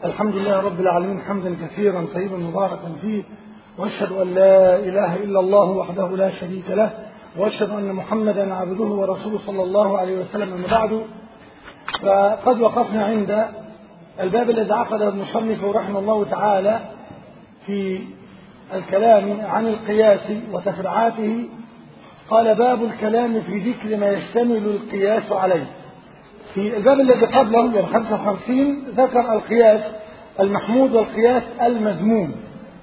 الحمد لله رب العالمين حمدا كثيرا طيبا مباركا فيه واشهد ان لا اله الا الله وحده لا شريك له واشهد ان محمدا عبده ورسوله صلى الله عليه وسلم من بعد فقد وقفنا عند الباب الذي عقده المصنف رحمه الله تعالى في الكلام عن القياس وتفرعاته قال باب الكلام في ذكر ما يشتمل القياس عليه في الباب الذي قبله يعني 55 ذكر القياس المحمود والقياس المذموم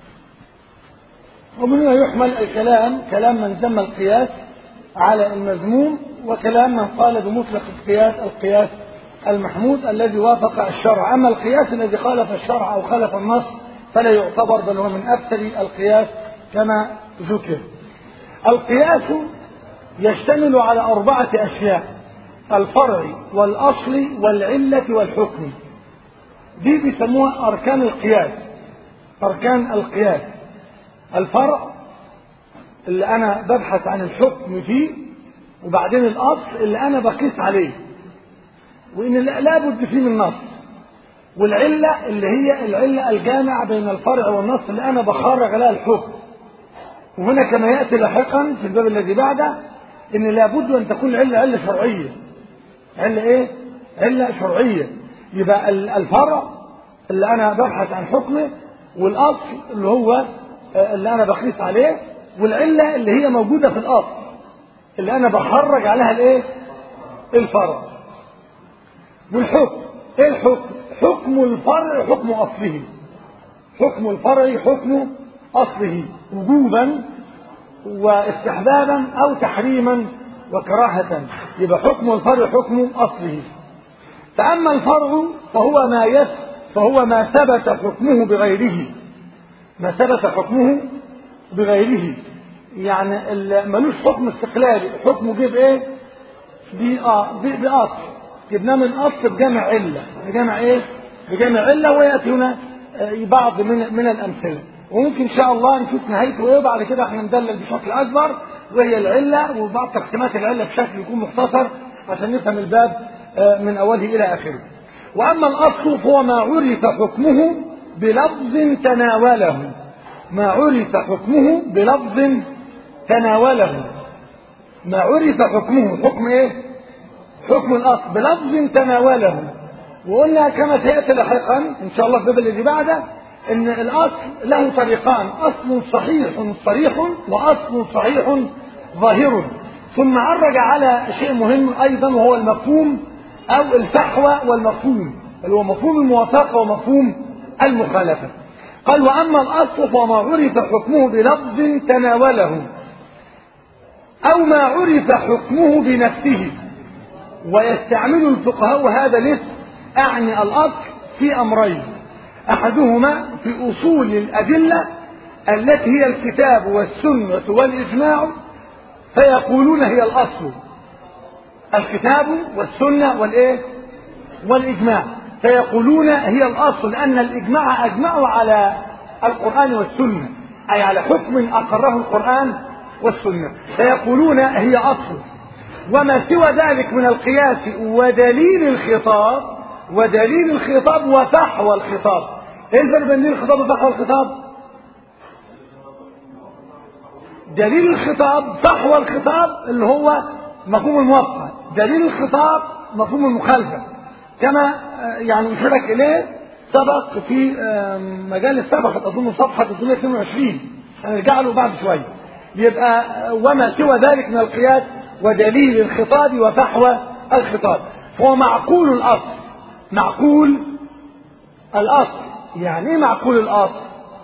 ومن هنا يحمل الكلام كلام من ذم القياس على المذموم وكلام من قال بمطلق القياس القياس المحمود الذي وافق الشرع أما القياس الذي خالف الشرع أو خالف النص فلا يعتبر بل هو من أكثر القياس كما ذكر القياس يشتمل على أربعة أشياء الفرع والأصل والعلة والحكم دي بيسموها أركان القياس أركان القياس الفرع اللي أنا ببحث عن الحكم فيه وبعدين الأصل اللي أنا بقيس عليه وإن لابد فيه من نص والعلة اللي هي العلة الجامعة بين الفرع والنص اللي أنا بخرج عليها الحكم وهنا كما يأتي لاحقا في الباب الذي بعده إن لابد أن تكون العلة علة شرعية علة إيه؟ علة شرعية يبقى الفرع اللي أنا ببحث عن حكمه والأصل اللي هو اللي أنا بقيس عليه والعلة اللي هي موجودة في الأصل اللي أنا بخرج عليها الإيه؟ الفرع والحكم إيه الحكم؟ حكم الفرع حكم أصله حكم الفرع حكم أصله وجوبا واستحبابا أو تحريما وكراهة يبقى حكم الفرع حكم أصله فأما الفرع فهو ما يس فهو ما ثبت حكمه بغيره ما ثبت حكمه بغيره يعني ملوش حكم استقلالي حكمه جيب ايه بأصل جبناه من أصل بجمع علة بجمع ايه بجمع علة ويأتي هنا بعض من من الأمثلة وممكن إن شاء الله نشوف نهايته إيه وبعد كده احنا ندلل بشكل أكبر وهي العلة وبعض تقسيمات العلة بشكل يكون مختصر عشان نفهم الباب من أوله إلى آخره وأما الأصل فهو ما عرف حكمه بلفظ تناوله ما عرف حكمه بلفظ تناوله ما عرف حكمه حكم إيه؟ حكم الأصل بلفظ تناوله وقلنا كما سيأتي لاحقا إن شاء الله في الباب الذي بعده ان الاصل له طريقان اصل صحيح صريح واصل صحيح ظاهر ثم عرج على شيء مهم ايضا وهو المفهوم او الفحوى والمفهوم اللي هو مفهوم الموافقه ومفهوم المخالفه قال واما الاصل فما عرف حكمه بلفظ تناوله او ما عرف حكمه بنفسه ويستعمل الفقهاء هذا الاسم اعني الاصل في امرين احدهما في اصول الادله التي هي الكتاب والسنه والاجماع فيقولون هي الاصل الكتاب والسنه والايه والاجماع فيقولون هي الاصل لان الاجماع اجمعوا على القران والسنه اي على حكم اقره القران والسنه فيقولون هي اصل وما سوى ذلك من القياس ودليل الخطاب ودليل الخطاب وفحوى الخطاب ايه الفرق بين دليل الخطاب وفحوى الخطاب دليل الخطاب فحوى الخطاب اللي هو مفهوم الموافقه دليل الخطاب مفهوم المخالفه كما يعني اشرك اليه سبق في مجال سبقت اظن صفحه 322 هنرجع له بعد شويه يبقى وما سوى ذلك من القياس ودليل الخطاب وفحوى الخطاب فهو معقول الاصل معقول الاصل يعني ايه معقول الاصل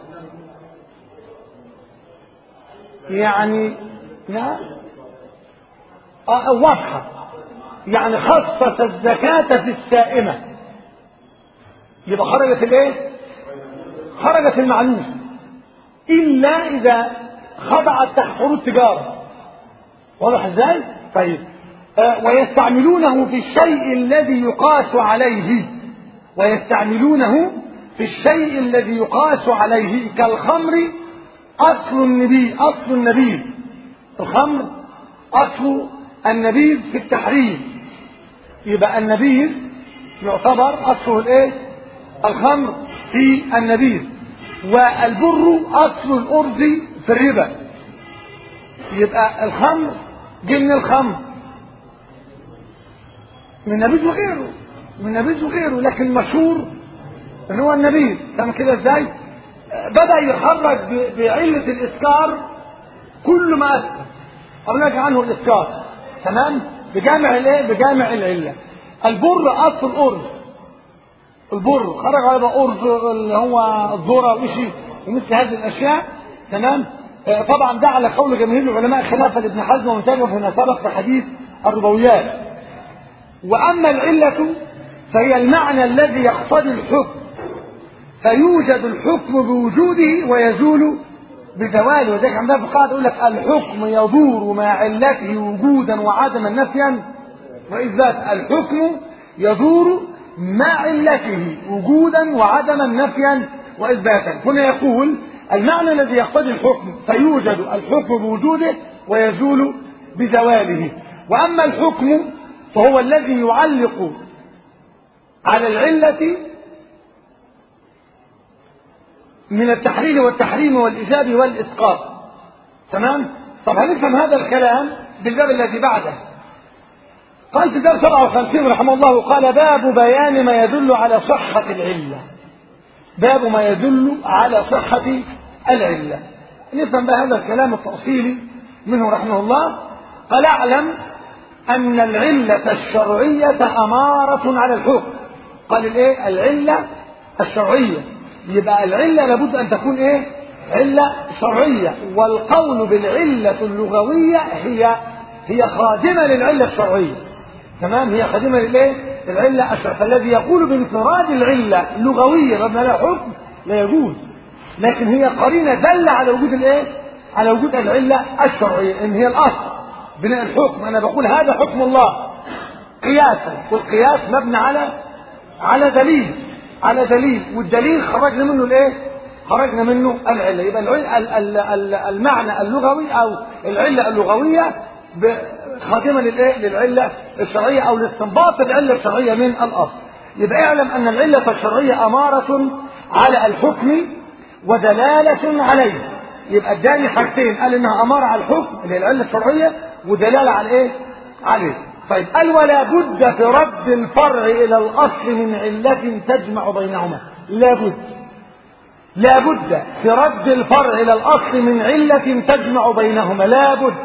يعني نعم آه واضحة يعني خصص الزكاة في السائمة يبقى خرجت الايه خرجت المعلومة إلا إذا خضعت تحت حروب تجارة واضح ازاي طيب آه ويستعملونه في الشيء الذي يقاس عليه ويستعملونه في الشيء الذي يقاس عليه كالخمر أصل النبي أصل النبيذ الخمر أصل النبيذ في التحريم يبقى النبيذ يعتبر أصله الإيه؟ الخمر في النبيذ والبر أصل الأرز في الربا يبقى الخمر جه من الخمر من النبيذ وغيره من النبيذ وغيره لكن مشهور ان هو النبيذ فاهم كده ازاي؟ بدأ يخرج بعلة الإسكار كل ما أسكر أو نجي عنه الإسكار تمام؟ بجامع الايه؟ بجامع العلة البر أصل الأرز البر خرج على أرز اللي هو الذرة وإشي ومثل هذه الأشياء تمام؟ طبعا ده على قول جماهير العلماء خلافا لابن حزم ومتابعه فيما سبق في حديث الربويات وأما العلة فهي المعنى الذي يقتضي الحكم فيوجد الحكم بوجوده ويزول بزواله وذلك عندنا في القاعدة يقول لك الحكم يدور مع علته وجودا وعدما نفيا وإثباتا الحكم يدور مع علته وجودا وعدما نفيا وإثباتا هنا يقول المعنى الذي يقتضي الحكم فيوجد الحكم بوجوده ويزول بزواله وأما الحكم فهو الذي يعلق على العلة من التحليل والتحريم والإيجاب والإسقاط تمام؟ طب هنفهم هذا الكلام بالباب الذي بعده قال في الباب 57 رحمه الله قال باب بيان ما يدل على صحة العلة باب ما يدل على صحة العلة نفهم بقى هذا الكلام التأصيلي منه رحمه الله قال اعلم أن العلة الشرعية أمارة على الحكم قال الايه العلة الشرعية يبقى العلة لابد أن تكون إيه؟ علة شرعية والقول بالعلة اللغوية هي هي خادمة للعلة الشرعية تمام هي خادمة للإيه؟ العلة الشرعية فالذي يقول بانفراد العلة لغوية رغم لها حكم لا يجوز لكن هي قرينة دل على وجود الإيه؟ على وجود العلة الشرعية إن هي الأصل بناء الحكم أنا بقول هذا حكم الله قياسا والقياس مبني على على دليل على دليل والدليل خرجنا منه الايه خرجنا منه العله يبقى العلة المعنى اللغوي او العله اللغويه خادمه للايه للعله الشرعيه او لاستنباط العله الشرعيه من الاصل يبقى اعلم ان العله الشرعيه اماره على الحكم ودلاله عليه يبقى اداني حاجتين قال انها اماره على الحكم اللي هي العله الشرعيه ودلاله على ايه عليه طيب قال ولا بد في رد الفرع الى الاصل من عله تجمع بينهما لا بد لا بد في رد الفرع الى الاصل من عله تجمع بينهما لا بد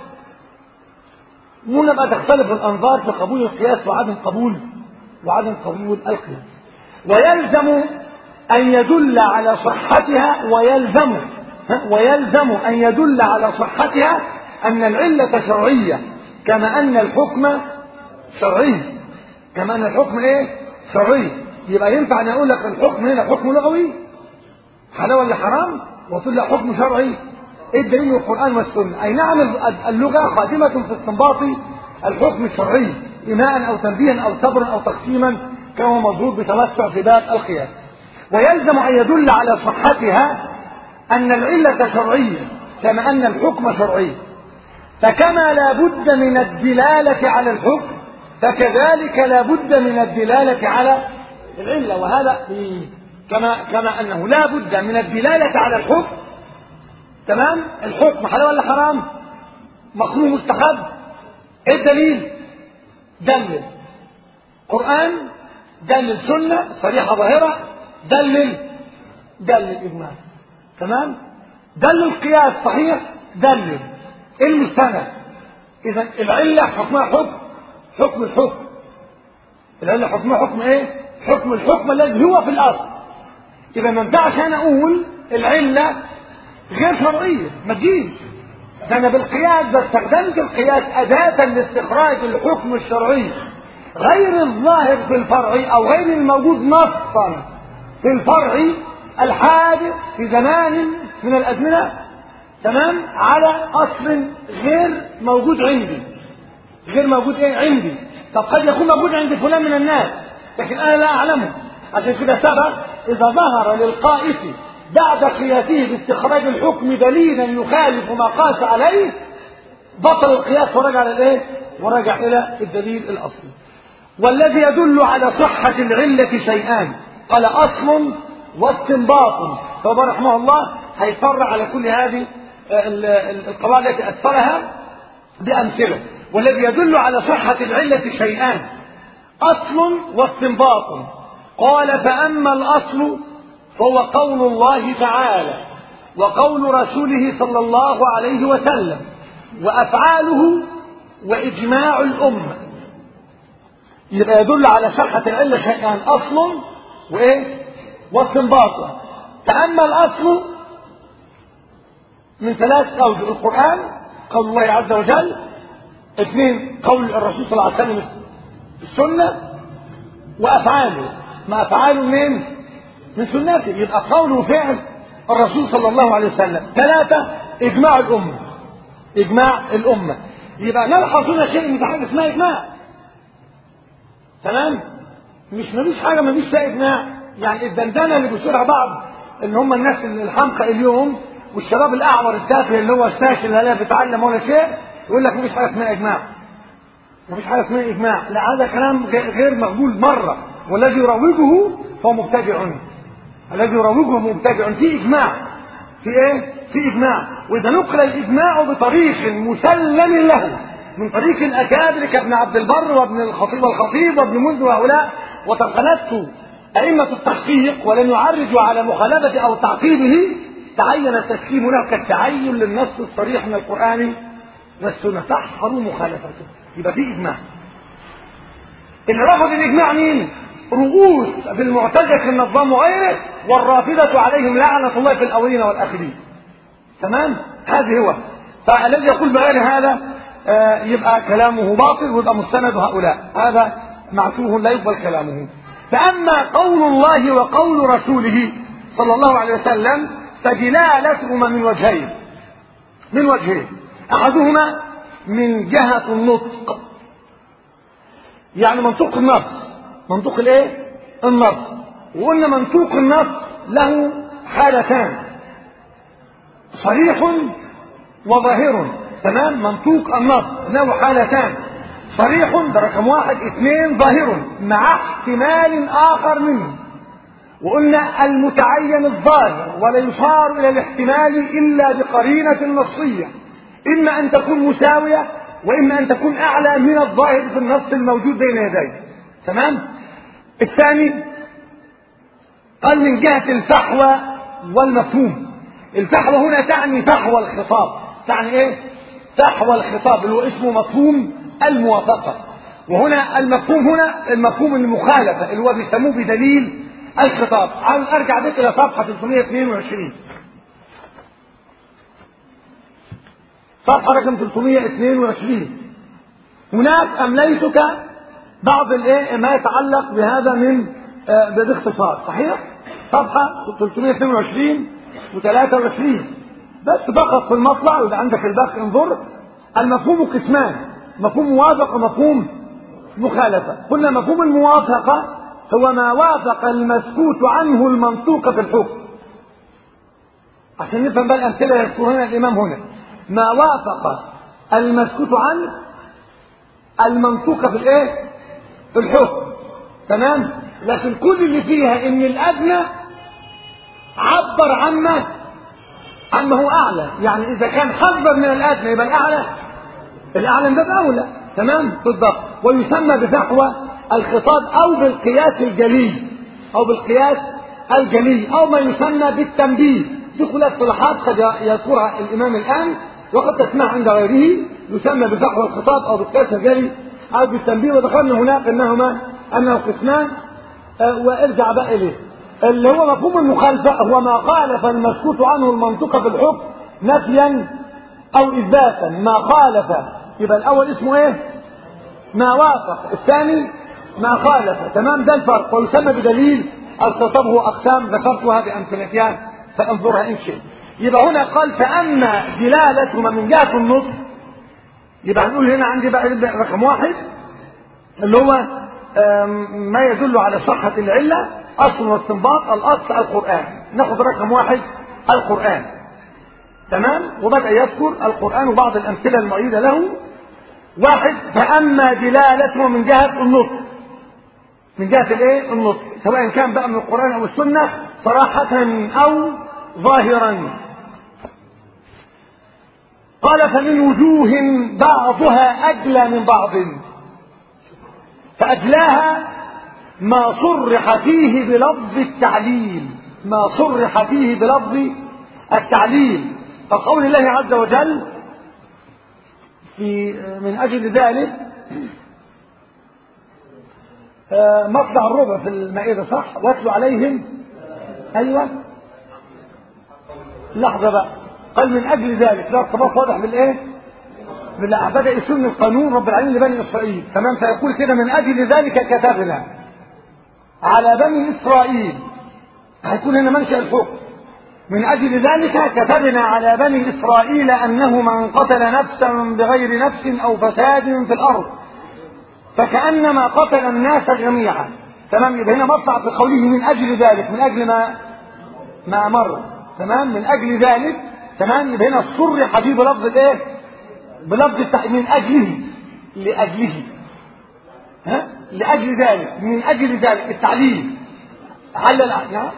هنا بقى تختلف الانظار في قبول القياس وعدم قبول وعدم قبول القياس ويلزم ان يدل على صحتها ويلزم ويلزم ان يدل على صحتها ان العله شرعيه كما أن الحكم شرعي كما أن الحكم إيه شرعي يبقى ينفع أن أقول لك الحكم هنا حكم لغوي حلال ولا حرام وتقول له حكم شرعي إيه الدليل من القرآن والسنة أي نعم اللغة خادمة في استنباط الحكم الشرعي إيماء أو تنبيها أو صبرا أو تقسيما كما هو مظهور بتوسع في باب القياس ويلزم أن يدل على صحتها أن العلة شرعية كما أن الحكم شرعي فكما لا بد من الدلالة على الحكم فكذلك لا بد من الدلالة على العلة وهذا كما كما أنه لا بد من الدلالة على الحكم تمام الحكم حلال ولا حرام مكروه مستحب ايه الدليل دلل قرآن دلل سنة صريحة ظاهرة دلل دلل إجماع تمام دلل القياس صحيح دلل المستند اذا العله حكمها حكم حكم الحكم العله حكمها حكم ايه حكم الحكم الذي هو في الاصل اذا ما ينفعش انا اقول العله غير شرعيه ما تجيش ده انا بالقياس ده استخدمت القياس اداه لاستخراج الحكم الشرعي غير الظاهر في الفرع او غير الموجود نصا في الفرع الحادث في زمان من الازمنه تمام على اصل غير موجود عندي غير موجود ايه عندي طب قد يكون موجود عند فلان من الناس لكن انا لا اعلمه عشان كده سبق اذا ظهر للقائس بعد قياسه باستخراج الحكم دليلا يخالف ما قاس عليه بطل القياس ورجع للايه ورجع الى الدليل الاصلي والذي يدل على صحة العلة شيئان قال أصل واستنباط فهو رحمه الله هيفرع على كل هذه القواعد التي أثرها بأمثلة والذي يدل على صحة العلة شيئان أصل واستنباط قال فأما الأصل فهو قول الله تعالى وقول رسوله صلى الله عليه وسلم وأفعاله وإجماع الأمة يبقى يدل على صحة العلة شيئان أصل وإيه واستنباط فأما الأصل من ثلاث أوجه القرآن قول الله عز وجل اثنين قول الرسول صلى الله عليه وسلم السنة وأفعاله ما أفعاله من من سنته يبقى قول وفعل الرسول صلى الله عليه وسلم ثلاثة إجماع الأمة إجماع الأمة يبقى نلحظ هنا شيء من حاجة اسمها إجماع تمام مش مفيش حاجة مفيش فيها إجماع يعني الدندنة اللي بيصيرها بعض ان هم الناس الحمقى اليوم والشباب الاعور التافه اللي هو الساشل اللي لا بيتعلم ولا شيء يقول لك مفيش حاجه اسمها اجماع مفيش حاجه اسمها اجماع لا هذا كلام غير مقبول مره والذي يروجه فهو مبتدع الذي يروجه مبتدع في اجماع في ايه في اجماع واذا نقل الاجماع بطريق مسلم له من طريق الاكابر كابن عبد البر وابن الخطيب الخطيب وابن منذ وهؤلاء وتقنته أئمة التحقيق ولم يعرجوا على مخالفة أو تعقيبه تعين التسليم له كالتعين للنص الصريح من القرآن والسنة تحرم مخالفته يبقى في إجماع اللي رفض الإجماع مين؟ رؤوس بالمعتزلة النظام وغيره والرافضة عليهم لعنة الله في الأولين والآخرين تمام؟ هذه هو فالذي يقول بغير هذا آه يبقى كلامه باطل ويبقى مستند هؤلاء هذا معتوه لا يقبل كلامه فأما قول الله وقول رسوله صلى الله عليه وسلم فدلالتهما من وجهين من وجهين أحدهما من جهة النطق يعني منطوق النص منطوق الايه النص وقلنا منطوق النص له حالتان صريح وظاهر تمام منطوق النص له حالتان صريح ده رقم واحد اثنين ظاهر مع احتمال اخر منه وقلنا المتعين الظاهر ولا يصار الى الاحتمال الا بقرينة نصية اما ان تكون مساوية واما ان تكون اعلى من الظاهر في النص الموجود بين يديه تمام الثاني قال من جهة الفحوى والمفهوم الفحوى هنا تعني فحوى الخطاب تعني ايه فحوى الخطاب اللي هو اسمه مفهوم الموافقة وهنا المفهوم هنا المفهوم المخالفة اللي هو بيسموه بدليل الخطاب عاوز ارجع بك الى صفحة 322 صفحة رقم 322 هناك امليتك بعض الايه ما يتعلق بهذا من آه باختصار صحيح صفحة 322 و23 بس فقط في المطلع وإذا عندك الباقي انظر المفهوم قسمان مفهوم موافقة ومفهوم مخالفة قلنا مفهوم الموافقة هو ما وافق المسكوت عنه المنطوق في الحكم عشان نفهم بقى الأمثلة يذكرها الإمام هنا ما وافق المسكوت عنه المنطوق في الإيه؟ في الحكم تمام؟ لكن كل اللي فيها إن الأدنى عبر عما عما هو أعلى يعني إذا كان حذر من الأدنى يبقى الأعلى الأعلى من باب أولى تمام بالضبط ويسمى بفحوى الخطاب أو بالقياس الجلي أو بالقياس الجلي أو ما يسمى بالتنبيه دي كلها اصطلاحات قد يذكرها الإمام الآن وقد تسمع عند غيره يسمى بفحوى الخطاب أو بالقياس الجلي أو بالتنبيه وذكرنا هناك أنهما أنه قسمان أه وارجع بقى إليه اللي هو مفهوم المخالفة هو ما خالف المسكوت عنه المنطق في الحكم نفيا أو إثباتا ما خالف يبقى الأول اسمه إيه؟ ما وافق الثاني ما خالف تمام ده الفرق ويسمى بدليل الخطاب هو أقسام ذكرتها بأمثلتها فانظرها إن شئت يبقى هنا قال فأما دلالتهما من جهة النطق يبقى هنقول هنا عندي بقى رقم واحد اللي هو ما يدل على صحة العلة أصل واستنباط الأصل القرآن ناخذ رقم واحد القرآن تمام وبدأ يذكر القرآن وبعض الأمثلة المؤيدة له واحد فأما دلالته من جهة النطق من جهة الايه النطق سواء كان بقى من القرآن او السنة صراحة او ظاهرا قال فمن وجوه بعضها أجلى من بعض فأجلاها ما صرح فيه بلفظ التعليل ما صرح فيه بلفظ التعليل فقول الله عز وجل في من أجل ذلك مطلع الربع في المائدة صح واتلوا عليهم أيوة لحظة بقى قال من أجل ذلك لا ارتباط واضح بالإيه بالله بدأ يسن القانون رب العالمين لبني إسرائيل تمام فيقول كده من أجل ذلك كتبنا على بني إسرائيل هيكون هنا منشأ الحكم من أجل ذلك كتبنا على بني إسرائيل أنه من قتل نفسا بغير نفس أو فساد في الأرض فكأنما قتل الناس جميعا تمام يبقى هنا مطلع في قوله من أجل ذلك من أجل ما ما مر تمام من أجل ذلك تمام يبقى هنا صرح فيه بلفظ الايه بلفظ التح... من أجله لأجله ها لأجل ذلك من أجل ذلك التعليل علل نعم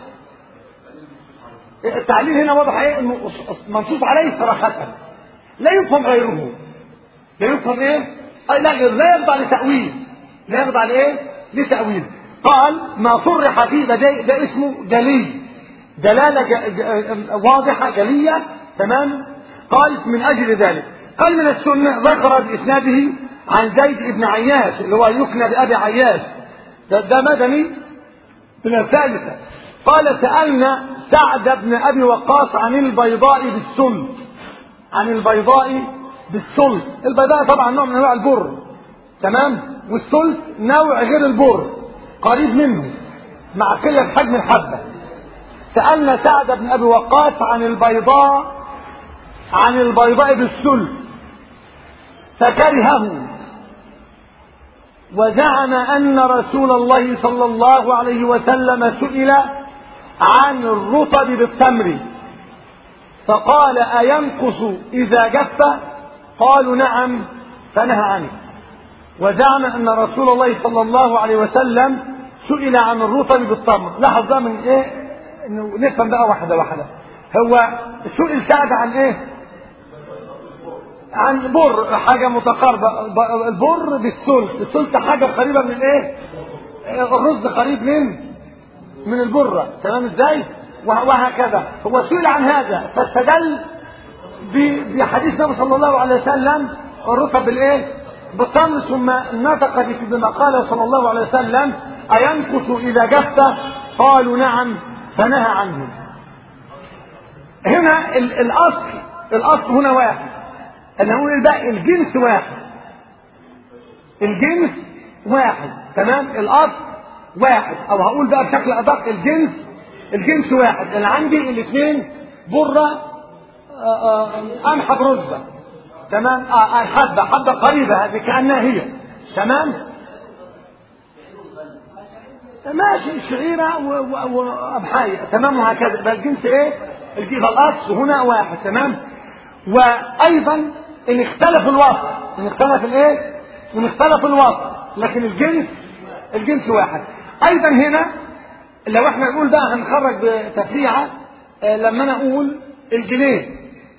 التعليل هنا واضح ايه انه منصوص عليه صراحة لا يفهم غيره لا يفهم ايه لا لا يخضع لتأويل لا يخضع لايه لتأويل قال ما صرح فيه ده, ده اسمه جلي دلالة ج... ج... واضحة جلية تمام قال من أجل ذلك قال من السنة ذكر بإسناده عن زيد بن عياش اللي هو يكنى بأبي عياش ده, ده مدني من الثالثة قال سألنا سعد بن أبي وقاص عن البيضاء بالسلط عن البيضاء بالسلط البيضاء طبعا نوع من أنواع البر تمام والسلط نوع غير البر قريب منه مع قلة حجم الحبة سألنا سعد بن أبي وقاص عن البيضاء عن البيضاء بالسلط فكرهه وزعم أن رسول الله صلى الله عليه وسلم سئل عن الرطب بالتمر فقال أينقص إذا جف قالوا نعم فنهى عنه وزعم أن رسول الله صلى الله عليه وسلم سئل عن الرطب بالتمر لاحظ بقى من ايه انه نفهم بقى واحدة واحدة هو سئل سعد عن ايه عن بر حاجة متقاربة البر بالسلط السلط حاجة قريبة من الايه الرز قريب من من البرة تمام ازاي وهكذا هو سئل عن هذا فاستدل بحديث النبي صلى الله عليه وسلم الرطب بالايه بالتمر ثم نطق بما قال صلى الله عليه وسلم أينقص إذا جف قالوا نعم فنهى عنه هنا الأصل الأصل هنا واحد أنا أقول بقى الجنس واحد الجنس واحد تمام الأصل واحد أو هقول بقى بشكل أدق الجنس الجنس واحد أنا عندي الاثنين برة قمحة برزة تمام آه حبة حبة قريبة هذه كأنها هي تمام ماشي شعيرة وأبحاية تمام وهكذا يبقى الجنس ايه الجنس الأصل هنا واحد تمام وأيضا إن اختلف الوصف إن اختلف الايه إن اختلف الوصف لكن الجنس الجنس واحد أيضا هنا لو احنا نقول بقى هنخرج بتفريعة لما أنا أقول الجنيه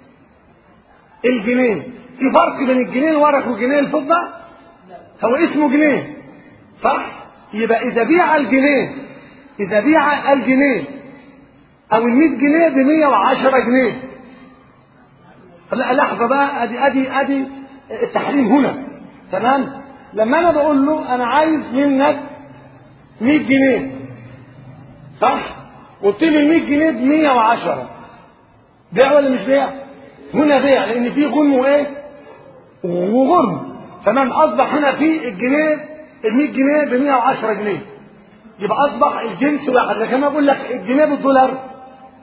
الجنيه في فرق بين الجنيه الورق والجنيه الفضة هو اسمه جنيه صح يبقى إذا بيع الجنيه إذا بيع الجنيه أو المية جنيه بمية وعشرة جنيه لا لحظة بقى أدي أدي أدي التحريم هنا تمام لما أنا بقول له أنا عايز منك 100 جنيه صح قلت لي 100 جنيه ب 110 بيع ولا مش بيع هنا بيع لان في غنم وايه وغرم تمام اصبح هنا في الجنيه ال 100 جنيه ب 110 جنيه يبقى اصبح الجنس واحد لكن انا بقول لك الجنيه بالدولار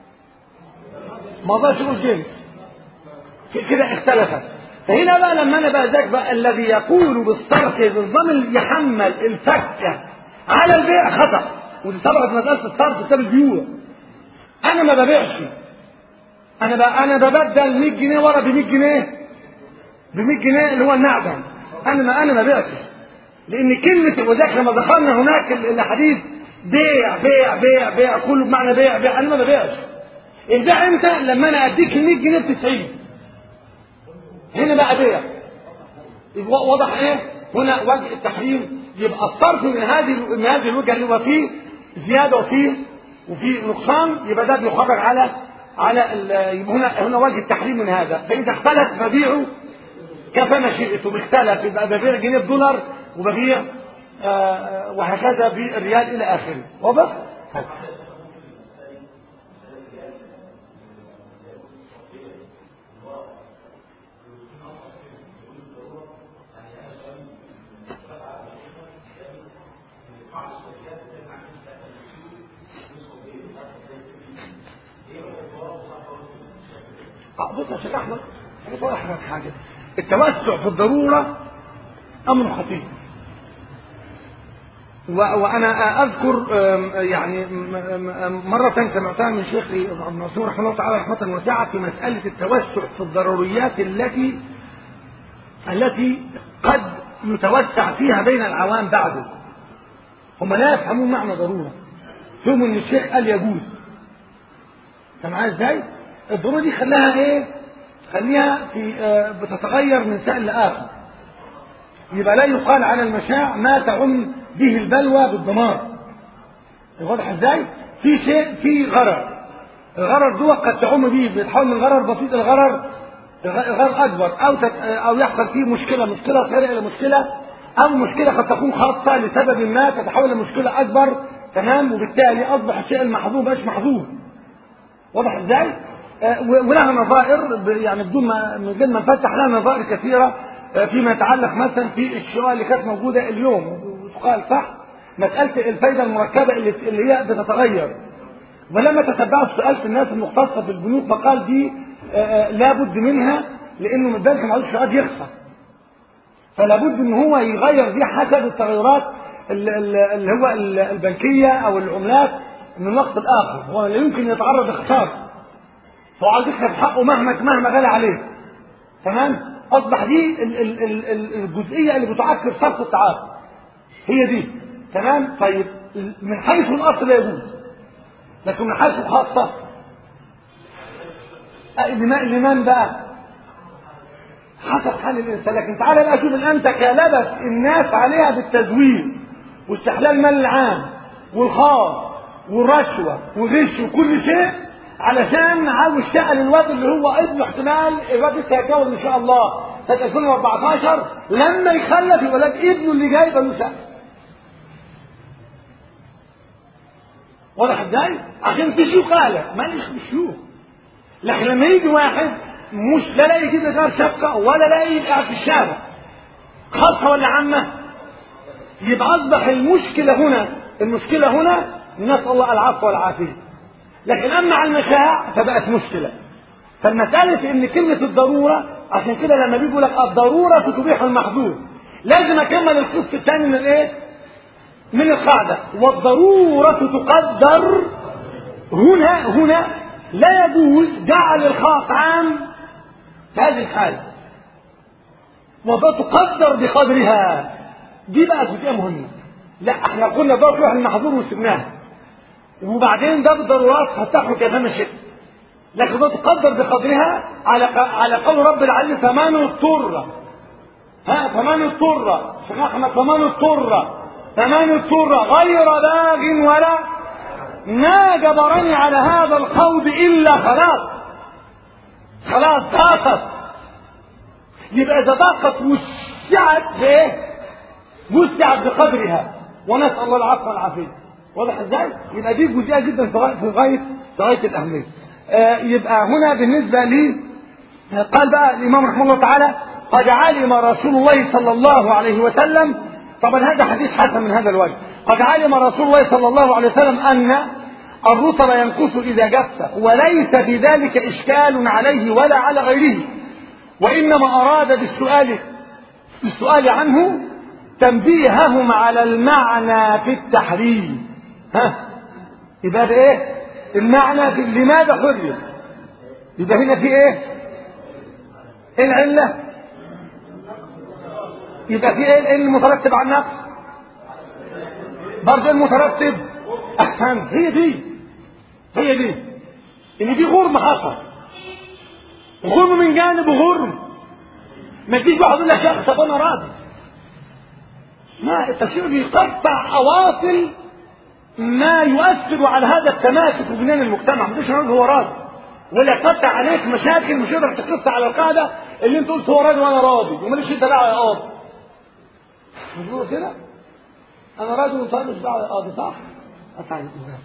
ما اقدرش اقول جنس كده اختلفت فهنا بقى لما انا بقى ذاك بقى الذي يقول بالصرف بالضم يحمل الفكه على البيع خطا ودي سبقت مساله الصرف كتاب البيوع انا ما ببيعش انا بقى انا ببدل 100 جنيه ورا ب 100 جنيه ب 100 جنيه اللي هو النعدم انا ما انا ما بيعش لان كلمه وذاك لما دخلنا هناك الحديث بيع بيع بيع بيع كله بمعنى بيع بيع انا ما ببيعش البيع امتى لما انا اديك ال 100 جنيه ب 90 هنا بقى بيع يبقى واضح ايه هنا وجه التحريم يبقى الصرف من هذه من هذه الوجهه اللي هو فيه زياده وفيه وفي نقصان يبقى ده بيخرج على على يبقى هنا هنا وجه التحريم من هذا فاذا اختلف مبيعه كفما شئت باختلف يبقى ببيع جنيه بدولار وببيع آه وهكذا بالريال الى اخره واضح؟ بص يا شيخ احمد انا بقول لك حاجه التوسع في الضروره امر خطير وانا اذكر يعني مره سمعتها من شيخي ابن منصور رحمه الله تعالى رحمه واسعه في مساله التوسع في الضروريات التي التي قد يتوسع فيها بين العوام بعده هم لا يفهمون معنى ضروره فهم ان الشيخ قال يجوز سمعها ازاي؟ الضروره دي خلاها ايه؟ خليها في بتتغير من سائل لاخر يبقى لا يقال على المشاع ما تعم به البلوى بالدمار واضح ازاي في شيء في غرر الغرر ده قد تعم به بيتحول من غرر بسيط الى غرر غرر اكبر او تت... او يحصل فيه مشكله مشكله صغيره الى مشكله او مشكله قد تكون خاصه لسبب ما تتحول الى مشكله اكبر تمام وبالتالي اصبح الشيء المحظوظ مش محظوظ واضح ازاي ولها نظائر يعني بدون ما من غير ما نفتح لها نظائر كثيره فيما يتعلق مثلا في الشقق اللي كانت موجوده اليوم وقال صح مساله الفايده المركبه اللي اللي هي بتتغير ولما تتبعت سالت الناس المختصه بالبنوك فقال دي لابد منها لانه البنك ما عادش قاعد يخسر فلابد ان هو يغير دي حسب التغيرات اللي هو البنكيه او العملات من وقت لاخر هو لا يمكن يتعرض لخساره فهو عايز يكسب حقه مهما مهما غلى عليه تمام اصبح دي ال ال ال الجزئيه اللي بتعكر صرف التعاقد هي دي تمام طيب من حيث الاصل لا يجوز لكن من حيث الخاصه لمن بقى حسب حال الانسان لكن تعالى بقى شوف الان تكالبت الناس عليها بالتزوير واستحلال المال العام والخاص والرشوه والغش وكل شيء علشان عاوز شقه للواد اللي هو ابنه احتمال الواد لسه هيتجوز ان شاء الله سنه 2014 لما يخلف يبقى لك ابنه اللي جاي يبقى له شقه. واضح ازاي؟ عشان في شيوخ قال ماليش شيوخ. لكن لما يجي واحد مش لا لاقي كده غير شقه ولا لاقي قاعد في الشارع. خاصه ولا عامه؟ يبقى اصبح المشكله هنا المشكله هنا نسال الله العفو والعافيه. لكن اما على المشاع فبقت مشكله فالمساله ان كلمه الضروره عشان كده لما بيجوا لك الضروره تبيح المحظور لازم اكمل القسط الثاني من الايه من القاعده والضروره تقدر هنا هنا لا يجوز جعل الخاص عام في هذه الحاله وتقدر بقدرها دي بقى جزئيه مهمه لا احنا قلنا ده تروح المحظور وسبناها وبعدين ده بالضرورات هتحكم كيفما شئت لكن ده تقدر بقدرها على على قول رب العالمين فمن اضطر ها فمن اضطر شيخ احمد فمن اضطر فمن اضطر غير باغ ولا ما جبرني على هذا الخوض الا خلاص خلاص ضاقت يبقى اذا ضاقت وسعت بايه؟ وسعت بقدرها ونسال الله العفو والعافيه واضح ازاي؟ يبقى دي جزئيه جدا في غايه في غايه في غايه الاهميه. آه يبقى هنا بالنسبه لي قال بقى الامام رحمه الله تعالى قد علم رسول الله صلى الله عليه وسلم طبعا هذا حديث حسن من هذا الوجه قد علم رسول الله صلى الله عليه وسلم ان الرطب ينقص اذا جف وليس في ذلك اشكال عليه ولا على غيره وانما اراد بالسؤال بالسؤال عنه تنبيههم على المعنى في التحريم ها يبقى ده ايه المعنى في لماذا حرم يبقى هنا في ايه العله يبقى في ايه المترتب على النقص برضه المترتب احسن هي دي هي دي ان دي غرم حصل غرم من جانب وغرم ما تجيش واحد يقول لك يا اخي طب انا راضي ما التفسير بيقطع اواصل ما يؤثر على هذا التماسك في بنيان المجتمع مش راجل هو راضي ولا يقطع عليك مشاكل مش قادر تقص على القاعده اللي انت قلت هو راضي وانا راضي وماليش انت دعوه يا قاضي مش هو كده انا راضي وانت مش دعوه يا قاضي صح؟ أفعل ازاي؟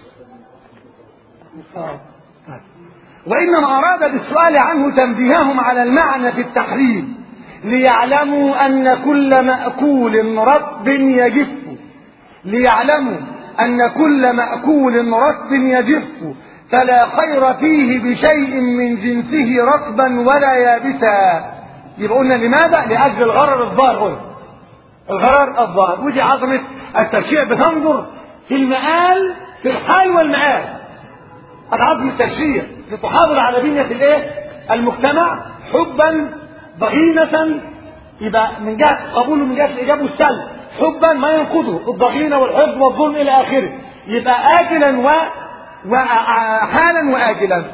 اه وإنما أراد بالسؤال عنه تنبيههم على المعنى في التحريم ليعلموا أن كل مأكول رطب يجف ليعلموا أن كل مأكول رطب يجف فلا خير فيه بشيء من جنسه رطبا ولا يابسا يبقى قلنا لماذا؟ لأجل الغرر الظاهر هنا الغرر الظاهر ودي عظمة التشريع بتنظر في المآل في الحال والمآل عظمة التشريع لتحافظ على بنية الايه؟ المجتمع حبا ضغينة يبقى من جهة قبوله من جهة الإجابة والسلب حبا ما ينقضه الضغينة والحب والظلم إلى آخره يبقى آجلا و وحالا وآجلا